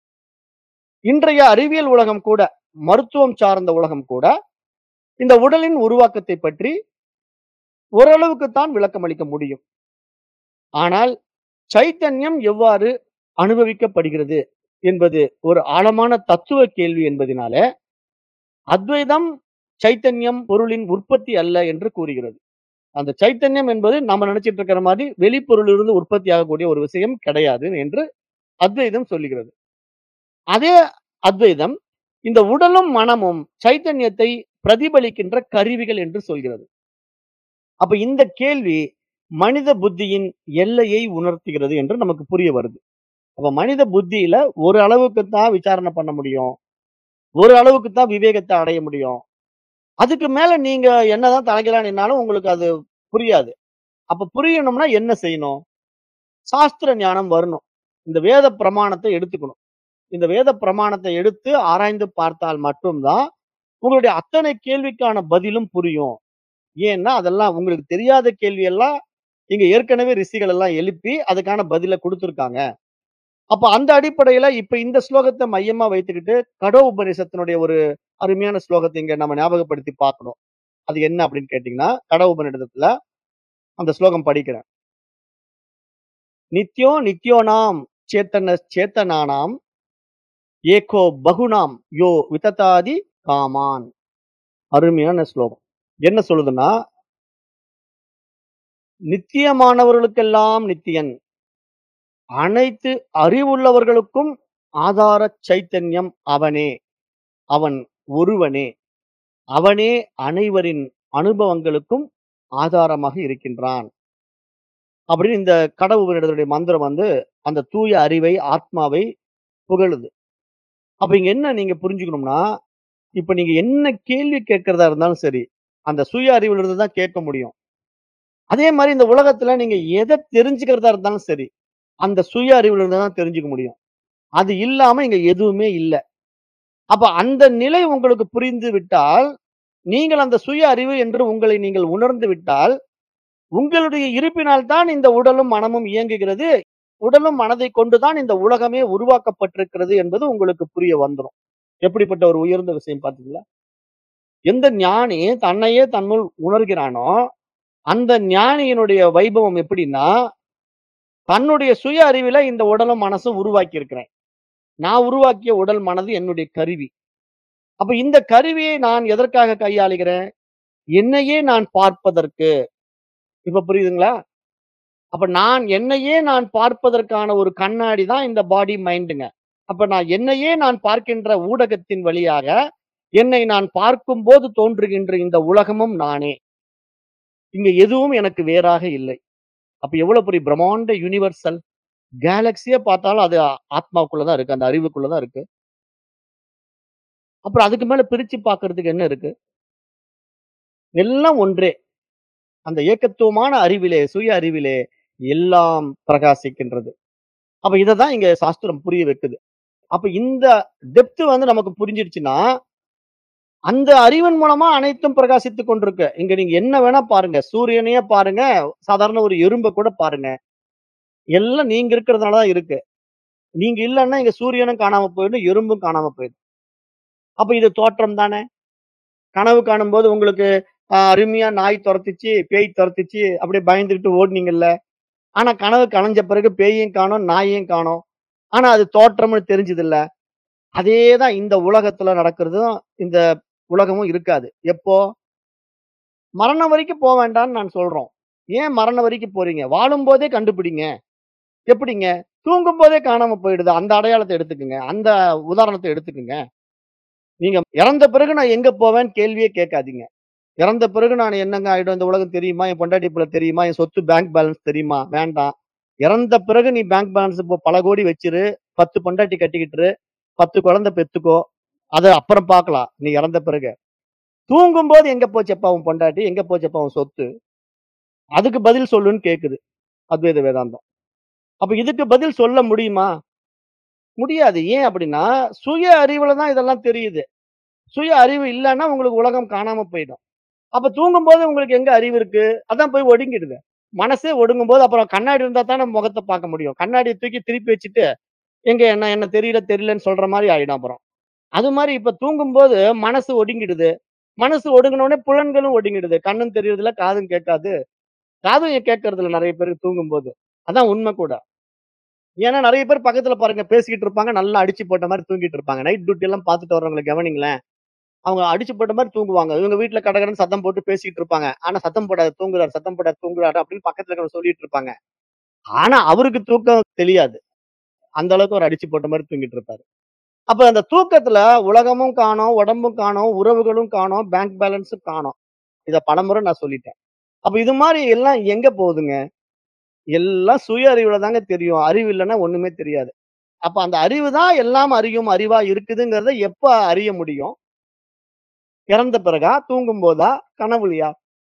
இன்றைய அறிவியல் உலகம் கூட, மருத்துவம் சார்ந்த உலகம் கூட, இந்த உடலின் உருவாக்கத்தை பற்றி ஓரளவுக்கு தான் விளக்கம் அளிக்க முடியும். ஆனால் சைத்தன்யம் எவ்வாறு அனுபவிக்கப்படுகிறது என்பது ஒரு ஆழமான தத்துவ கேள்வி என்பதினால, அத்வைதம் சைத்தன்யம் பொருளின் உற்பத்தி அல்ல என்று கூறுகிறது. அந்த சைத்தன்யம் என்பது நம்ம நினைச்சிட்டு இருக்கிற மாரி வெளிப்பொருளிலிருந்து உற்பத்தி ஆகக்கூடிய ஒரு விஷயம் கிடையாது என்று அத்வைதம் சொல்லுகிறது. அதே அத்வைதம் இந்த உடலும், மனமும் சைத்தன்யத்தை பிரதிபலிக்கின்ற கருவிகள் என்று சொல்கிறது. அப்ப இந்த கேள்வி மனித புத்தியின் எல்லையை உணர்த்துகிறது என்று நமக்கு புரிய வருது. அப்ப மனித புத்தியில ஒரு அளவுக்கு தான் விசாரணை பண்ண முடியும். ஒரு அளவுக்கு தான் விவேகத்த அடைய முடியும். அதுக்கு மேல நீங்க என்னதான் தலைகீழா நின்னாலும் உங்களுக்கு அது புரியாது. அப்ப புரியணும்னா என்ன செய்யணும்? சாஸ்திர ஞானம் வரணும். இந்த வேத பிரமாணத்த எடுத்துக்கணும். இந்த வேத பிரமாணத்த எடுத்து ஆராய்ந்து பார்த்தால் மட்டும் தான், உங்களுடைய அத்தனை கேள்விக்கான பதிலும் புரியும். ஏன்னா, அதெல்லாம் உங்களுக்கு தெரியாத கேள்வி எல்லாம் இங்க ஏற்கனவே ரிஷிகள் எல்லாம் எழுப்பி அதுக்கான பதில குடுத்திருக்காங்க. அப்ப அந்த அடிப்படையில இப்ப இந்த ஸ்லோகத்த மையமா வைத்துக்கிட்டு கடோ உபநிஷத்தினுடைய ஒரு அருமையான ஸ்லோகத்தை இங்க நம்ம ஞாபகப்படுத்தி பார்க்கணும். அது என்ன அப்படின்னு கேட்டீங்கன்னா, கடோ உபநிடதத்துல அந்த ஸ்லோகம் படிக்கிறேன். நித்யோ நித்யோனாம் சேத்தன சேத்தனானாம் ஏகோ பகுனாம் யோ விததாதி காமான். அருமையான ஸ்லோகம். என்ன சொல்லுதுன்னா நித்தியமானவர்களுக்கெல்லாம் நித்தியன். அனைத்து அறிவுள்ளவர்களுக்கும் ஆதார சைத்தன்யம் அவனே. அவன் ஒருவனே. அவனே அனைவரின் அனுபவங்களுக்கும் ஆதாரமாக இருக்கின்றான். அப்படின்னு இந்த கடவுளுடைய மந்திரம் வந்து அந்த தூய அறிவை, ஆத்மாவை புகழுது. அப்ப இங்க என்ன நீங்க புரிஞ்சுக்கணும்னா, இப்ப நீங்க என்ன கேள்வி கேட்கிறதா இருந்தாலும் சரி, அந்த சுய அறிவுல இருந்து தான் கேட்க முடியும். அதே மாரி இந்த உலகத்துல நீங்க எத தெரிஞ்சுக்கிறதா இருந்தாலும் சரி, அந்த சுய அறிவுல இருந்து தான் தெரிஞ்சுக்க முடியும். அது இல்லாம இங்க எதுவுமே இல்ல. அப்ப அந்த நிலை உங்களுக்கு புரிந்து விட்டால், நீங்கள் அந்த சுய அறிவு என்று உங்களை நீங்கள் உணர்ந்து விட்டால், உங்களுடைய இருப்பினால் தான் இந்த உடலும், மனமும் இயங்குகிறது. உடலும், மனதைக் கொண்டு தான் இந்த உலகமே உருவாக்கப்பட்டிருக்கிறது என்பது உங்களுக்கு புரிய வந்துரும். எப்படிப்பட்ட ஒரு உயர்ந்த விஷயம் பார்த்தீங்களா? எந்த ஞானி தன்னையே தன்னுள் உணர்கிறானோ, அந்த ஞானியினுடைய வைபவம் எப்படின்னா, தன்னுடைய சுய அறிவில இந்த உடலும், மனசும் உருவாக்கி இருக்கிறேன். நான் உருவாக்கிய உடல், மனது என்னுடைய கருவி. அப்ப இந்த கருவியை நான் எதற்காக கையாளுகிறேன்? என்னையே நான் பார்ப்பதற்கு. இப்ப புரியுதுங்களா? அப்ப நான் என்னையே நான் பார்ப்பதற்கான ஒரு கண்ணாடி தான் இந்த பாடி, மைண்டுங்க. அப்ப நான் என்னையே நான் பார்க்கின்ற ஊடகத்தின் வழியாக, என்னை நான் பார்க்கும்போது தோன்றுகின்ற இந்த உலகமும் நானே. இங்க எதுவும் எனக்கு வேறாக இல்லை. அப்ப எவ்வளவு பெரிய பிரம்மாண்ட யுனிவர்சல். கேலக்ஸியே பார்த்தாலும் அது ஆத்மாவுக்குள்ள தான் இருக்கு. அந்த அறிவுக்குள்ள தான் இருக்கு. அப்புறம் அதுக்கு மேல பிரிச்சு பார்க்கிறதுக்கு என்ன இருக்கு? எல்லாம் ஒன்றே. அந்த ஏகத்துவமான அறிவிலே, சுய அறிவிலே எல்லாம் பிரகாசிக்கின்றது. அப்ப இத தான் இங்க சாஸ்திரம் புரிய வைக்குது. அப்ப இந்த டெப்த் வந்து நமக்கு புரிஞ்சிடுச்சுன்னா, அந்த அறிவின் மூலமா அனைத்தும் பிரகாசித்துக் கொண்டிருக்கு. இங்க நீங்க என்ன வேணா பாருங்க. சூரியனையே பாருங்க, சாதாரண ஒரு எறும்ப கூட பாருங்க. எல்லாம் நீங்க இருக்கிறதுனால தான் இருக்கு. நீங்க இல்லன்னா இங்க சூரியனும் காணாம போயிடும், எறும்பும் காணாம போயிடும். அப்ப இது தோற்றம் தானே! கனவு காணும்போது உங்களுக்கு அ அருமையா நாய் தொரத்துச்சு, பேய் தொரத்துச்சு, அப்படியே பயந்துகிட்டு ஓடுனீங்கல்ல. ஆனா கனவு கலைஞ்ச பிறகு பேயையும் காணோம், நாயையும் காணோம். ஆனா அது தோற்றம்னு தெரிஞ்சதுல்ல. அதே தான் இந்த உலகத்துல நடக்கிறதும், இந்த உலகமும் இருக்காது. எப்போ? மரணம் வரைக்கும் போ வேண்டான்னு நான் சொல்றோம். ஏன் மரணம் வரைக்கும் போறீங்க? வாழும்போதே கண்டுபிடிங்க. எப்படிங்க? தூங்கும்போதே காணாம போயிடுது. அந்த அடையாளத்த எடுத்துக்கங்க. அந்த உதாரணத்த எடுத்துக்கங்க. நீங்க இறந்த பிறகு நான் எங்க போவேன்னு கேள்வியே கேட்காதீங்க. இறந்த பிறகு நான் என்னங்க ஆயிடும்? இந்த உலகம் தெரியுமா? என் பொண்டாட்டி புள்ள தெரியுமா? என் சொத்து பேங்க் பேலன்ஸ் தெரியுமா? வேண்டாம். இறந்த பிறகு நீ பேங்க் பேலன்ஸ் இப்போ பல கோடி வச்சிரு. 10 பொண்டாட்டி கட்டிக்கிட்டுரு. 10 குழந்தை பெத்துக்கோ. அத அப்புறம் பார்க்கலாம். நீ இறந்த பிறகு. தூங்கும்போது எங்க போச்சப்பா உன் பொண்டாட்டி? எங்க போச்சப்பா உன் சொத்து? அதுக்கு பதில் சொல்லுன்னு கேக்குது. அத்வைத வேதாந்தம். அப்ப இதுக்கு பதில் சொல்ல முடியுமா? முடியாது. ஏன் அப்படின்னா, சுய அறிவுல தான் இதெல்லாம் தெரியுது. சுய அறிவு இல்லன்னா உங்களுக்கு உலகம் காணாம போயிடும். அப்ப தூங்கும்போது உங்களுக்கு எங்க அறிவு இருக்கு? அதான் போய் ஒடுங்கிடுது. மனசே ஒடுங்கும்போது அப்புறம் கண்ணாடி இருந்தா தானே முகத்த பார்க்க முடியும். கண்ணாடிய தூக்கி திருப்பி வச்சுட்டு, எங்க என்ன என்ன தெரியல தெரியலன்னு சொல்ற மாரி ஆயிடும் அப்புறம். அது மாரி இப்ப தூங்கும்போது மனசு ஒடுங்கிடுது. மனசு ஒடுங்குன உடனே புலன்களும் ஒடுங்கிடுது. கண்ணும் தெரியறதில்ல, காதும் கேட்காது. காதும் கேட்கறதில்ல நெறைய பேருக்கு தூங்கும்போது. அதான் உண்மை கூட. ஏன்னா நெறைய பேர் பக்கத்துல பாருங்க பேசிக்கிட்டு இருப்பாங்க. நல்லா அடிச்சு போட்ட மாரி தூங்கிட்டு இருப்பாங்க. நைட் டியூட்டி எல்லாம் பார்த்துட்டு வர்றவங்கள கவனிங்களேன். அவங்க அடிச்சு போட்ட மாரி தூங்குவாங்க. இவங்க வீட்ல கடகடன்னு சத்தம் போட்டு பேசிட்டு இருப்பாங்க. ஆனா சத்தம் போடாத தூங்குறாரு, சத்தம் போடாத தூங்குறாரு அப்படின்னு பக்கத்துல இருக்கிறவங்க சொல்லிட்டு இருப்பாங்க. ஆனா அவருக்கு தூக்கம் தெரியாது. அந்த அளவுக்கு ஒரு அடிச்சு போட்ட மாரி தூங்கிட்டு இருப்பாரு. அப்ப அந்த தூக்கத்துல உலகமும் காணோம், உடம்பும் காணோம், உறவுகளும் காணோம், பேங்க் பேலன்ஸும் காணோம். இத பலமுறை நான் சொல்லிட்டேன். அப்ப இது மாரி எல்லாம் எங்க போகுதுங்க? எல்லாம் சுய அறிவுல தாங்க தெரியும். அறிவு இல்லன்னா ஒண்ணுமே தெரியாது. அப்ப அந்த அறிவு தான் எல்லாம் அறியும் அறிவா இருக்குதுங்கிறத எப்ப அறிய முடியும்? இறந்த பிறகா? தூங்கும்போதா? கனவுலயா?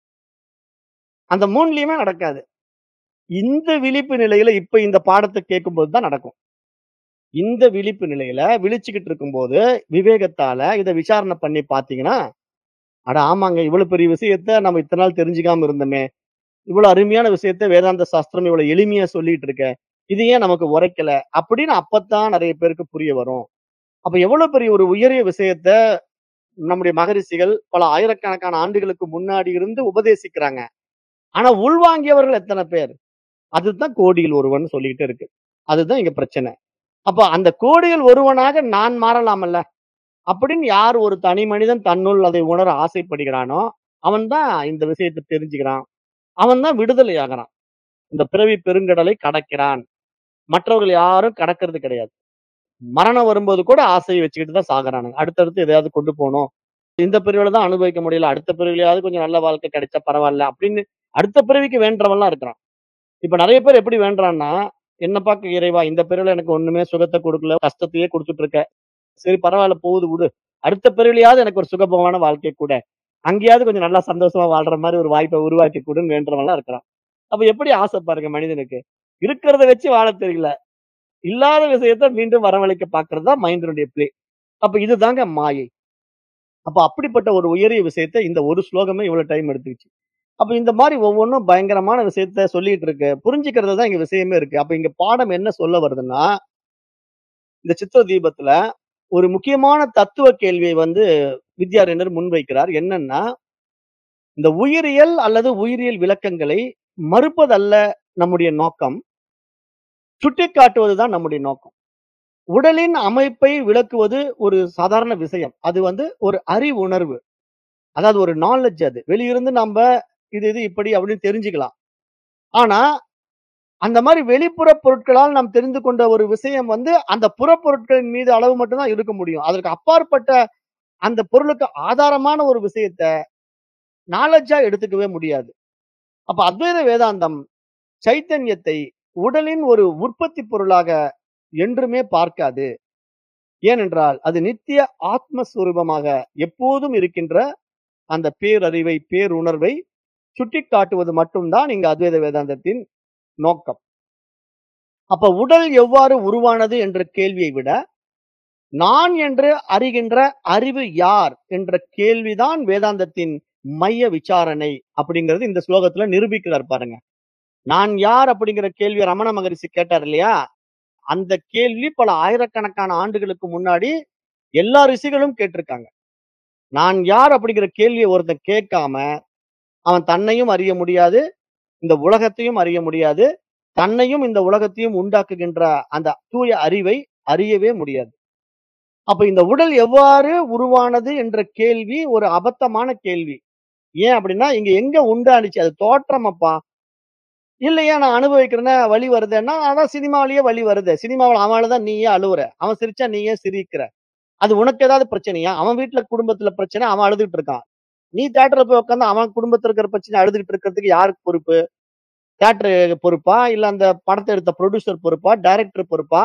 அந்த 3லயுமே நடக்காது. இந்த விழிப்பு நிலையில இப்ப இந்த பாடத்த கேட்கும்போது தான் நடக்கும். இந்த விழிப்பு நிலையில விழிச்சுக்கிட்டு இருக்கும்போது, விவேகத்தால இத விசாரணை பண்ணி பார்த்தீங்கன்னா, அட ஆமாங்க இவ்வளவு பெரிய விஷயத்த நம்ம இத்தன நாள் தெரிஞ்சுக்காம இருந்தோமே! இவ்வளவு அருமையான விஷயத்த வேதாந்த சாஸ்திரம் இவ்வளவு எளிமையா சொல்லிட்டு இருக்கே! இது ஏன் நமக்கு உரைக்கல அப்படின்னு அப்பத்தான் நிறைய பேருக்கு புரிய வரும் அப்ப எவ்வளவு பெரிய ஒரு உயரிய விஷயத்த நம்முடைய மகரிஷிகள் பல ஆயிரக்கணக்கான ஆண்டுகளுக்கு முன்னாடி இருந்து உபதேசிக்கிறாங்க ஆனா உள்வாங்கியவர்கள் எத்தனை பேர் அதுதான் கோடியில் ஒருவன் சொல்லிக்கிட்டு இருக்கு அதுதான் இங்க பிரச்சனை அப்ப அந்த கோடியில் ஒருவனாக நான் மாறலாமல்ல அப்படின்னு யார் ஒரு தனி மனிதன் தன்னுள் அதை உணர ஆசைப்படுகிறானோ அவன் தான் இந்த விஷயத்தை தெரிஞ்சுக்கிறான் அவன் தான் விடுதலை ஆகிறான் இந்த பிறவி பெருங்கடலை கடக்கிறான் மற்றவர்கள் யாரும் கடக்கிறது கிடையாது மரணம் வரும்போது கூட ஆசையை வச்சுக்கிட்டு தான் சாகுறானுங்க அடுத்தடுத்து எதையாவது கொண்டு போகணும் இந்த பிரிவுல தான் அனுபவிக்க முடியல அடுத்த பிரிவிலையாவது கொஞ்சம் நல்ல வாழ்க்கை கிடைச்சா பரவாயில்ல அப்படின்னு அடுத்த பிறவிக்கு வேண்டவன்லாம் இருக்கிறான் இப்ப நிறைய பேர் எப்படி வேண்டான்னா என்ன பார்க்க இறைவா இந்த பிறவில எனக்கு ஒண்ணுமே சுகத்தை கொடுக்கல கஷ்டத்தையே கொடுத்துட்டு இருக்க சரி பரவாயில்ல போகுது விடு அடுத்த பிறவிலையாவது எனக்கு ஒரு சுகபமான வாழ்க்கை கூட அங்கேயாவது கொஞ்சம் நல்லா சந்தோஷமா வாழ்ற மாதிரி ஒரு வாய்ப்பை உருவாக்கி கொடுன்னு வேண்டவன்லாம் இருக்கிறான் அப்ப எப்படி ஆசை பாருங்க மனிதனுக்கு இருக்கிறத வச்சு வாழ தெரியல இல்லாத விஷயத்த மீண்டும் வரவழைக்க பாக்குறது தான் மைண்டினுடைய பிளே அப்ப இதுதாங்க மாயை அப்ப அப்படிப்பட்ட ஒரு உயரிய விஷயத்த இந்த ஒரு ஸ்லோகமே இவ்வளவு டைம் எடுத்துக்கிச்சு அப்ப இந்த மாதிரி ஒவ்வொன்றும் பயங்கரமான விஷயத்த சொல்லிட்டு இருக்கு புரிஞ்சுக்கிறது தான் இங்க விஷயமே இருக்கு அப்ப இங்க பாடம் என்ன சொல்ல வருதுன்னா இந்த சித்திர தீபத்துல ஒரு முக்கியமான தத்துவ கேள்வியை வந்து வித்யாரண்யர் முன்வைக்கிறார் என்னன்னா இந்த உயிரியல் அல்லது உயிரியல் விளக்கங்களை மறுப்பதல்ல நம்முடைய நோக்கம் சுட்டிக்காட்டுவதுதான் நம்முடைய நோக்கம் உடலின் அமைப்பை விளக்குவது ஒரு சாதாரண விஷயம் அது வந்து ஒரு அறிவுணர்வு அதாவது ஒரு நாலேஜ் அது வெளியிருந்து நம்ம இது இது இப்படி அப்படின்னு தெரிஞ்சுக்கலாம் ஆனா அந்த மாதிரி வெளிப்புற பொருட்களால் நாம் தெரிந்து கொண்ட ஒரு விஷயம் வந்து அந்த புறப்பொருட்களின் மீது அளவு மட்டும்தான் இருக்க முடியும் அதற்கு அப்பாற்பட்ட அந்த பொருளுக்கு ஆதாரமான ஒரு விஷயத்த நாலேஜா எடுத்துக்கவே முடியாது அப்ப அத்வைத வேதாந்தம் சைத்தன்யத்தை உடலின் ஒரு உற்பத்தி பொருளாக என்றுமே பார்க்காது ஏனென்றால் அது நித்திய ஆத்மஸ்வரூபமாக எப்போதும் இருக்கின்ற அந்த பேரறிவை பேருணர்வை சுட்டிக்காட்டுவது மட்டும்தான் இங்க அத்வைத வேதாந்தத்தின் நோக்கம் அப்ப உடல் எவ்வாறு உருவானது என்ற கேள்வியை விட நான் என்று அறிகின்ற அறிவு யார் என்ற கேள்விதான் வேதாந்தத்தின் மைய விசாரணை அப்படிங்கிறது இந்த ஸ்லோகத்துல நிரூபிக்கிறார் பாருங்க நான் யார் அப்படிங்கிற கேள்வி ரமண மகரிஷி கேட்டார் இல்லையா அந்த கேள்வி பல ஆயிரக்கணக்கான ஆண்டுகளுக்கு முன்னாடி எல்லா ரிஷிகளும் கேட்டிருக்காங்க நான் யார் அப்படிங்கிற கேள்வியை ஒருத்தன் கேட்காம அவன் தன்னையும் அறிய முடியாது இந்த உலகத்தையும் அறிய முடியாது தன்னையும் இந்த உலகத்தையும் உண்டாக்குகின்ற அந்த தூய அறிவை அறியவே முடியாது அப்ப இந்த உடல் எவ்வாறு உருவானது என்ற கேள்வி ஒரு அபத்தமான கேள்வி ஏன் அப்படின்னா இங்க எங்க உண்டானுச்சு அது தோற்றமப்பா இல்லையா நான் அனுபவிக்கிறேன்னா வழி வருதுன்னா அதான் சினிமாவிலேயே வழி வருது சினிமாவில் அவனால தான் நீயே அழுவுற அவன் சிரிச்சா நீயே சிரிக்கிற அது உனக்கு ஏதாவது பிரச்சனையா அவன் வீட்டுல குடும்பத்துல பிரச்சனை அவன் அழுதுகிட்டு இருக்கான் நீ தேட்டர்ல போய் உட்காந்து அவன் குடும்பத்துல இருக்கிற பிரச்சனை அழுதுகிட்டு இருக்கிறதுக்கு யாருக்கு பொறுப்பு தேட்டர் பொறுப்பா இல்ல அந்த படத்தை எடுத்த ப்ரொடியூசர் பொறுப்பா டைரக்டர் பொறுப்பா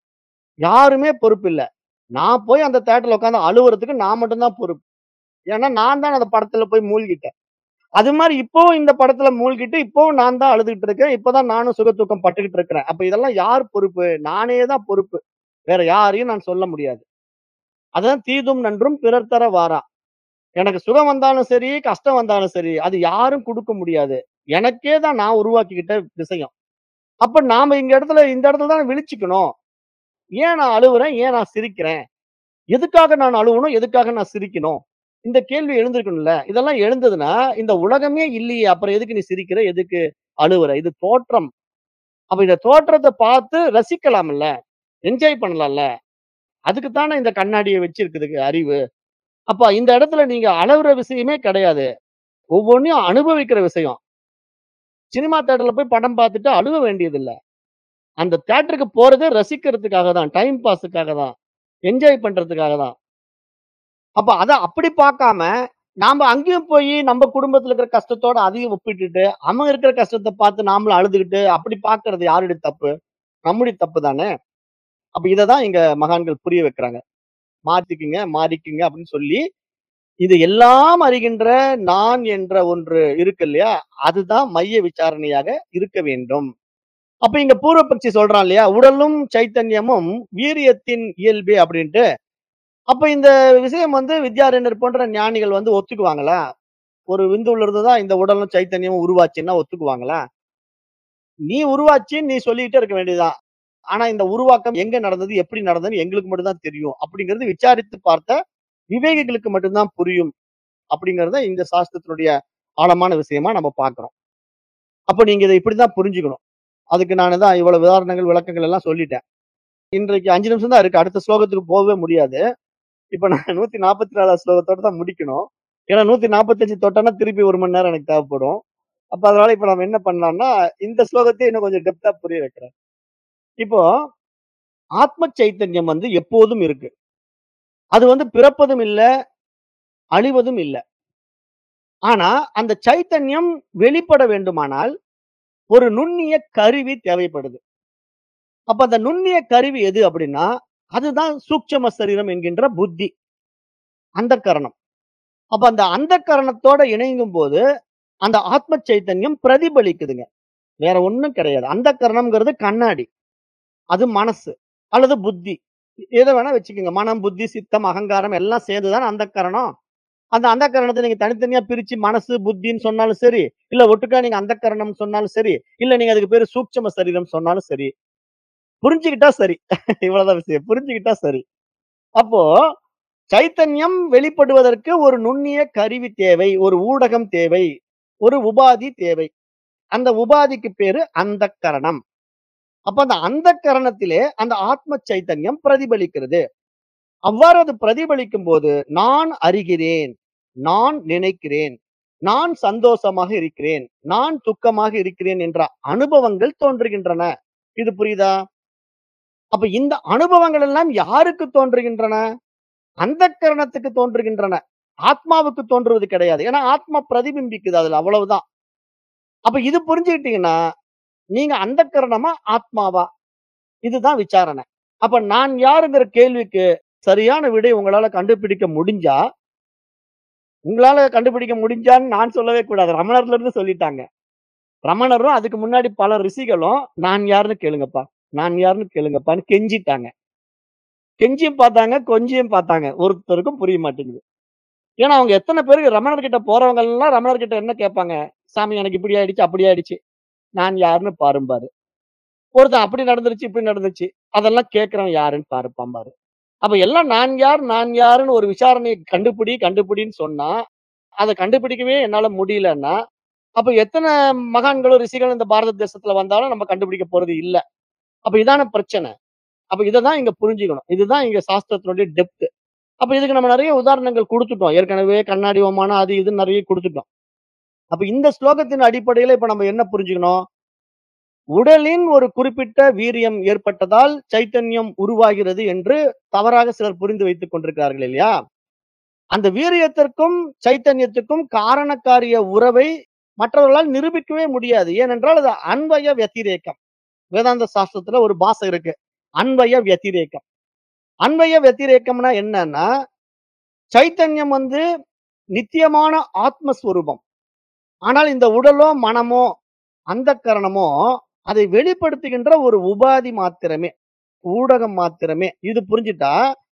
யாருமே பொறுப்பு இல்ல நான் போய் அந்த தேட்டர்ல உட்காந்து அழுவுறதுக்கு நான் மட்டும்தான் பொறுப்பு ஏன்னா நான் தான் அந்த படத்துல போய் மூழ்கிட்டேன் அது மாதிரி இப்போவும் இந்த படத்துல மூழ்கிட்டு இப்போவும் நான் தான் அழுதுகிட்டு இருக்கேன் இப்பதான் நானும் சுகத்தூக்கம் பட்டுக்கிட்டு இருக்கிறேன் அப்ப இதெல்லாம் யார் பொறுப்பு நானே தான் பொறுப்பு வேற யாரையும் நான் சொல்ல முடியாது அதான் தீதும் நன்றும் பிறர் தர வாரா எனக்கு சுகம் வந்தாலும் சரி கஷ்டம் வந்தாலும் சரி அது யாரும் கொடுக்க முடியாது எனக்கே தான் நான் உருவாக்கிக்கிட்ட விஷயம் அப்ப நாம இங்க இடத்துல இந்த இடத்துல தான் விழிச்சுக்கணும் ஏன் நான் அழுவுறேன் ஏன் நான் சிரிக்கிறேன் எதுக்காக நான் அழுவணும் எதுக்காக நான் சிரிக்கணும் இந்த கேள்வி எழுந்திருக்கணும்ல இதெல்லாம் எழுந்ததுன்னா இந்த உலகமே இல்லையே அப்புறம் எதுக்கு நீ சிரிக்கிற எதுக்கு அழுவுற இது தோற்றம் அப்ப இந்த தோற்றத்தை பார்த்து ரசிக்கலாம்ல என்ஜாய் பண்ணலாம்ல அதுக்கு தானே இந்த கண்ணாடியை வச்சிருக்குது அறிவு அப்ப இந்த இடத்துல நீங்க அழுவுற விஷயமே கிடையாது ஒவ்வொன்றையும் அனுபவிக்கிற விஷயம் சினிமா தேட்டர்ல போய் படம் பார்த்துட்டு அழுவ வேண்டியது இல்ல அந்த தேட்டருக்கு போறதே ரசிக்கிறதுக்காக தான் டைம் பாஸுக்காக தான் என்ஜாய் பண்றதுக்காக தான் அப்ப அத அப்படி பார்க்காம நாம அங்கேயும் போய் நம்ம குடும்பத்துல இருக்கிற கஷ்டத்தோட அதையும் ஒப்பிட்டுட்டு அவங்க இருக்கிற கஷ்டத்தை பார்த்து நாமளும் அழுதுகிட்டு அப்படி பார்க்கிறது யாருடைய தப்பு நம்முடைய தப்பு தானே அப்ப இததான் இங்க மகான்கள் புரிய வைக்கிறாங்க மாத்திக்குங்க மாறிக்குங்க அப்படின்னு சொல்லி இது எல்லாம் அறிகின்ற நான் என்ற ஒன்று இருக்கு இல்லையா அதுதான் மைய விசாரணையாக இருக்க வேண்டும் அப்ப இங்க பூர்வபக்ஷி சொல்றான் இல்லையா உடலும் சைத்தன்யமும் வீரியத்தின் இயல்பே அப்படின்ட்டு அப்ப இந்த விஷயம் வந்து வித்யாரண்யர் போன்ற ஞானிகள் வந்து ஒத்துக்குவாங்களா ஒரு விந்துள்ள இருந்து தான் இந்த உடலும் சைத்தன்யமும் உருவாச்சுன்னா ஒத்துக்குவாங்களா நீ உருவாச்சின்னு நீ சொல்லிக்கிட்டே இருக்க வேண்டியதுதான். ஆனா இந்த உருவாக்கம் எங்க நடந்தது, எப்படி நடந்ததுன்னு எங்களுக்கு மட்டும் தான் தெரியும். அப்படிங்கிறது விசாரித்து பார்த்த விவேகிகளுக்கு மட்டும் தான் புரியும். அப்படிங்கிறத இந்த சாஸ்திரத்தினுடைய ஆழமான விஷயமா நம்ம பார்க்கிறோம். அப்ப நீங்க இத இப்படித்தான் புரிஞ்சுக்கணும். அதுக்கு நானு தான் இவ்வளவு உதாரணங்கள், விளக்கங்கள் எல்லாம் சொல்லிட்டேன். இன்றைக்கு 5 நிமிஷம் தான் இருக்கு. அடுத்த ஸ்லோகத்துக்கு போகவே முடியாது. இப்ப நான் 144வது ஸ்லோகத்தோட தான் முடிக்கணும். ஏன்னா 145 தொட்டோம்னா திருப்பி 1 மணி நேரம் எனக்கு தேவைப்படும். அப்ப அதனால இப்ப நம்ம என்ன பண்ணலாம்னா, இந்த ஸ்லோகத்தையே இன்னும் கொஞ்சம் டெப்த்தா புரிய வைக்கிறேன். இப்போ ஆத்ம சைத்தன்யம் வந்து எப்போதும் இருக்கு. அது வந்து பிறப்பதும் இல்ல, அழிவதும் இல்ல. ஆனா அந்த சைத்தன்யம் வெளிப்பட வேண்டுமானால் ஒரு நுண்ணிய கருவி தேவைப்படுது. அப்ப அந்த நுண்ணிய கருவி எது அப்படின்னா, அதுதான் சூட்சும சரீரம் என்கின்ற புத்தி. அந்தக்கரணம். அப்ப அந்த அந்தக்கரணத்தோட இணையும்போது, அந்த ஆத்ம சைத்தன்யம் பிரதிபலிக்குதுங்க. வேற ஒண்ணும் கிடையாது. அந்தக்கரணம்ங்கிறது கண்ணாடி. அது மனசு அல்லது புத்தி. எத வேணா வச்சுக்கங்க. மனம், புத்தி, சித்தம், அகங்காரம் எல்லாம் சேர்ந்து தானே அந்தக்கரணம். அந்த அந்தக்கரணத்த நீங்க தனித்தனியா பிரிச்சு மனசு, புத்தின்னு சொன்னாலும் சரி, இல்ல ஒட்டுக்கா நீங்க அந்தக்கரணம்னு சொன்னாலும் சரி, இல்ல நீங்க அதுக்கு பேரு சூட்சும சரீரம் சொன்னாலும் சரி. புரிஞ்சுகிட்டா சரி. இவ்வளவுதான் விஷயம். புரிஞ்சுகிட்டா சரி. அப்போ சைத்தன்யம் வெளிப்படுவதற்கு ஒரு நுண்ணிய கருவி தேவை, ஒரு ஊடகம் தேவை, ஒரு உபாதி தேவை. அந்த உபாதிக்கு பேரு அந்தக்கரணம். அப்ப அந்த அந்தக்கரணத்திலே அந்த ஆத்ம சைத்தன்யம் பிரதிபலிக்கிறது. அவ்வாறு அது பிரதிபலிக்கும் போது, நான் அறிகிறேன், நான் நினைக்கிறேன், நான் சந்தோஷமாக இருக்கிறேன், நான் துக்கமாக இருக்கிறேன் என்ற அனுபவங்கள் தோன்றுகின்றன. இது புரியுதா? அப்ப இந்த அனுபவங்கள் எல்லாம் யாருக்கு தோன்றுகின்றன? அந்தக்கரணத்துக்கு தோன்றுகின்றன. ஆத்மாவுக்கு தோன்றுவது கிடையாது. ஏன்னா ஆத்மா பிரதிபிம்பிக்குது அதுல அவ்வளவுதான். அப்ப இது புரிஞ்சுக்கிட்டீங்கன்னா, நீங்க அந்தக்கரணமா, ஆத்மாவா? இதுதான் விசாரணை. அப்ப நான் யாருங்கிற கேள்விக்கு சரியான விடை உங்களால கண்டுபிடிக்க முடிஞ்சா உங்களால கண்டுபிடிக்க முடிஞ்சான்னு நான் சொல்லவே கூடாது. ரமணர்ல இருந்து சொல்லிட்டாங்க. ரமணரும் அதுக்கு முன்னாடி பல ரிஷிகளும் நான் யாருன்னு கேளுங்கப்பா, நான் யாருன்னு கேளுங்கப்பான்னு கெஞ்சிட்டாங்க. கெஞ்சியும் பார்த்தாங்க, கொஞ்சியும் பார்த்தாங்க. ஒருத்தருக்கும் புரிய மாட்டேங்குது. ஏன்னா அவங்க எத்தன பேருக்கு ரமணர் கிட்ட போறவங்க எல்லாம் ரமணர் கிட்ட என்ன கேட்பாங்க? சாமி எனக்கு இப்படி ஆயிடுச்சு, அப்படி ஆயிடுச்சு. நான் யாருன்னு பாரும்பாரு. ஒருத்தன் அப்படி நடந்துருச்சு, இப்படி நடந்துச்சு. அதெல்லாம் கேட்கிறவன் யாருன்னு பாருப்பாம்பாரு. அப்ப எல்லாம் நான் யார், நான் யாருன்னு ஒரு விசாரணைய கண்டுபிடி, கண்டுபிடின்னு சொன்னா, அத கண்டுபிடிக்கவே என்னால முடியலன்னா, அப்ப எத்தன மகான்களும், ரிஷிகளும் இந்த பாரத தேசத்துல வந்தாலும் நம்ம கண்டுபிடிக்க போறது இல்ல. அப்ப இதான பிரச்சனை. அப்ப இததான் இங்க புரிஞ்சுக்கணும். இதுதான் இங்க சாஸ்திரத்தினுடைய டெப்த். அப்ப இதுக்கு நம்ம நெறைய உதாரணங்கள் குடுத்துட்டோம். ஏற்கனவே கண்ணாடி ஓமானம் அது இதுன்னு நெறைய குடுத்துட்டோம். அப்ப இந்த ஸ்லோகத்தின் அடிப்படையில இப்ப நம்ம என்ன புரிஞ்சுக்கணும்? உடலின் ஒரு குறிப்பிட்ட வீரியம் ஏற்பட்டதால் சைத்தன்யம் உருவாகிறது என்று தவறாக சிலர் புரிந்து வைத்துக் கொண்டிருக்கிறார்கள் இல்லையா? அந்த வீரியத்திற்கும், சைத்தன்யத்துக்கும் காரண காரிய உறவை மற்றவர்களால் நிரூபிக்கவே முடியாது. ஏனென்றால் அது அன்வய வத்திரேகம். வேதாந்த சாஸ்திரத்துல ஒரு பாஷை இருக்கு. அன்வய வத்திரேகம். அன்வய வத்திரேகம்னா என்னன்னா, சைத்தன்யம் வந்து நித்தியமான ஆத்மஸ்வரூபம். ஆனால் இந்த உடலோ, மனமோ, அந்தக்கரணமோ அதை வெளிப்படுத்துகின்ற ஒரு உபாதி மாத்திரமே. ஊடகம் மாத்திரமே. இது புரிஞ்சுட்டா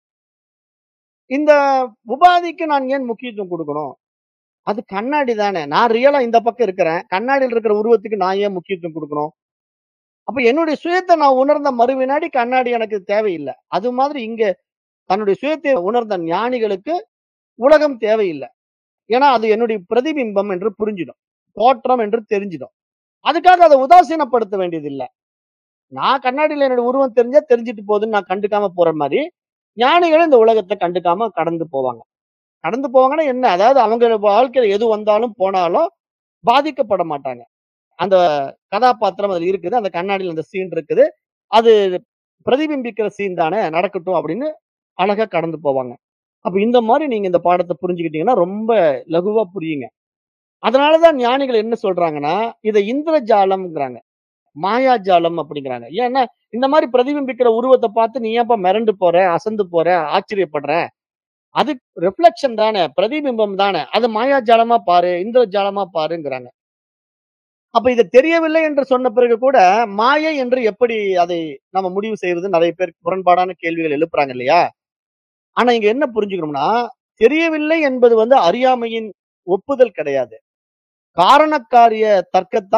இந்த உபாதிக்கு நான் ஏன் முக்கியத்துவம் குடுக்கணும்? அது கண்ணாடி தானே. நான் ரியலா இந்த பக்கம் இருக்கிறேன். கண்ணாடியில இருக்கிற உருவத்துக்கு நான் ஏன் முக்கியத்துவம் குடுக்கணும்? அப்ப என்னுடைய சுயத்த நான் உணர்ந்த மறுவினாடி கண்ணாடி எனக்கு தேவையில்ல. அது மாதிரி இங்க தன்னுடைய சுயத்தை உணர்ந்த ஞானிகளுக்கு உலகம் தேவையில்ல. ஏன்னா அது என்னுடைய பிரதிபிம்பம் என்று புரிஞ்சிடும். தோற்றம் என்று தெரிஞ்சிடும். அதுக்காக அத உதாசீனப்படுத்த வேண்டியதில்ல. நான் கண்ணாடியில என்னோட உருவம் தெரிஞ்சா தெரிஞ்சுட்டு போகுதுன்னு நான் கண்டுக்காம போற மாரி, ஞானிகளும் இந்த உலகத்த கண்டுக்காம கடந்து போவாங்க. கடந்து போவாங்கன்னா என்ன? அதாவது அவங்க வாழ்க்கையில எது வந்தாலும், போனாலும் பாதிக்கப்பட மாட்டாங்க. அந்த கதாபாத்திரம் அதுல இருக்குது. அந்த கண்ணாடியில அந்த சீன் இருக்குது. அது பிரதிபிம்பிக்கிற சீன் தானே நடக்கட்டும் அப்படின்னு அழகா கடந்து போவாங்க. அப்ப இந்த மாரி நீங்க இந்த பாடத்த புரிஞ்சுக்கிட்டீங்கன்னா, ரொம்ப லகுவா புரியுங்க. அதனால தான் ஞானிகள் என்ன சொல்றாங்கன்னா, இத இந்திரஜாலம்ங்கிறாங்க. மாயாஜாலம் அப்படிங்கிறாங்க. ஏன்னா, இந்த மாரி பிரதிபிம்பிக்கிற உருவத்த பார்த்து நீ ஏன்பா மிரண்டு போற, அசந்து போற, ஆச்சரியப்படுற? அது ரிஃப்ளெக்ஷன் தானே, பிரதிபிம்பம் தானே. அது மாயாஜாலமா பாரு, இந்திரஜாலமா பாருங்கிறாங்க. அப்ப இது தெரியவில்லை என்று சொன்ன பிறகு கூட, மாயை என்று எப்படி அதை நம்ம முடிவு செய்றது? நெறைய பேர் முரண்பாடான கேள்விகள் எழுப்புறாங்க இல்லையா? ஆனா இங்க என்ன புரிஞ்சுக்கணும்னா, தெரியவில்லை என்பது வந்து அறியாமையின் ஒப்புதல் கிடையாது. காரண காரிய தர்க்கத்தால்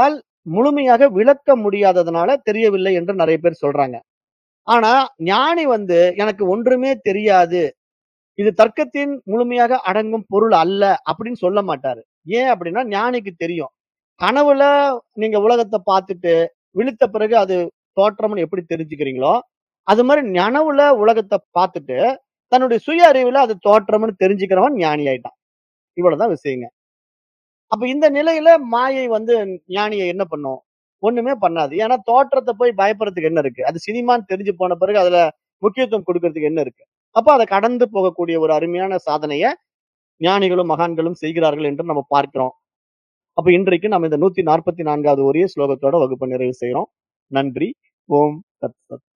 முழுமையாக விளக்க முடியாததுனால தெரியவில்லை என்று நெறைய பேர் சொல்றாங்க. ஆனா, ஞானி வந்து எனக்கு ஒன்றுமே தெரியாது. இது தர்க்கத்தின் முழுமையாக அடங்கும் பொருள் அல்ல அப்படின்னு சொல்ல மாட்டாரு. ஏன் அப்படின்னா, ஞானிக்கு தெரியும். கனவுல நீங்க உலகத்த பார்த்துட்டு, விழித்த பிறகு அது தோற்றம்னு எப்படி தெரிஞ்சுக்கிறீங்களோ, அது மாரி நனவுல உலகத்த பார்த்துட்டு, தன்னுடைய சுய அறிவுல அது தோற்றம்னு தெரிஞ்சுக்கிறவன் ஞானி ஆயிட்டான். இவ்வளவுதான் விஷயங்க. அப்ப இந்த நிலையில மாயை வந்து ஞானிய என்ன பண்ணும்? ஒண்ணுமே பண்ணாது. ஏன்னா தோற்றத்த போய் பயப்படுறதுக்கு என்ன இருக்கு? அது சினிமான்னு தெரிஞ்சு போன பிறகு அதுல முக்கியத்துவம் குடுக்குறதுக்கு என்ன இருக்கு? அப்ப அத கடந்து போகக்கூடிய ஒரு அருமையான சாதனைய ஞானிகளும், மகான்களும் செய்கிறார்கள் என்று நம்ம பார்க்கிறோம். அப்ப இன்றைக்கு நம்ம இந்த 144வது ஒரே ஸ்லோகத்தோட வகுப்ப நிறைவு செய்றோம். நன்றி. ஓம் தத் சத்.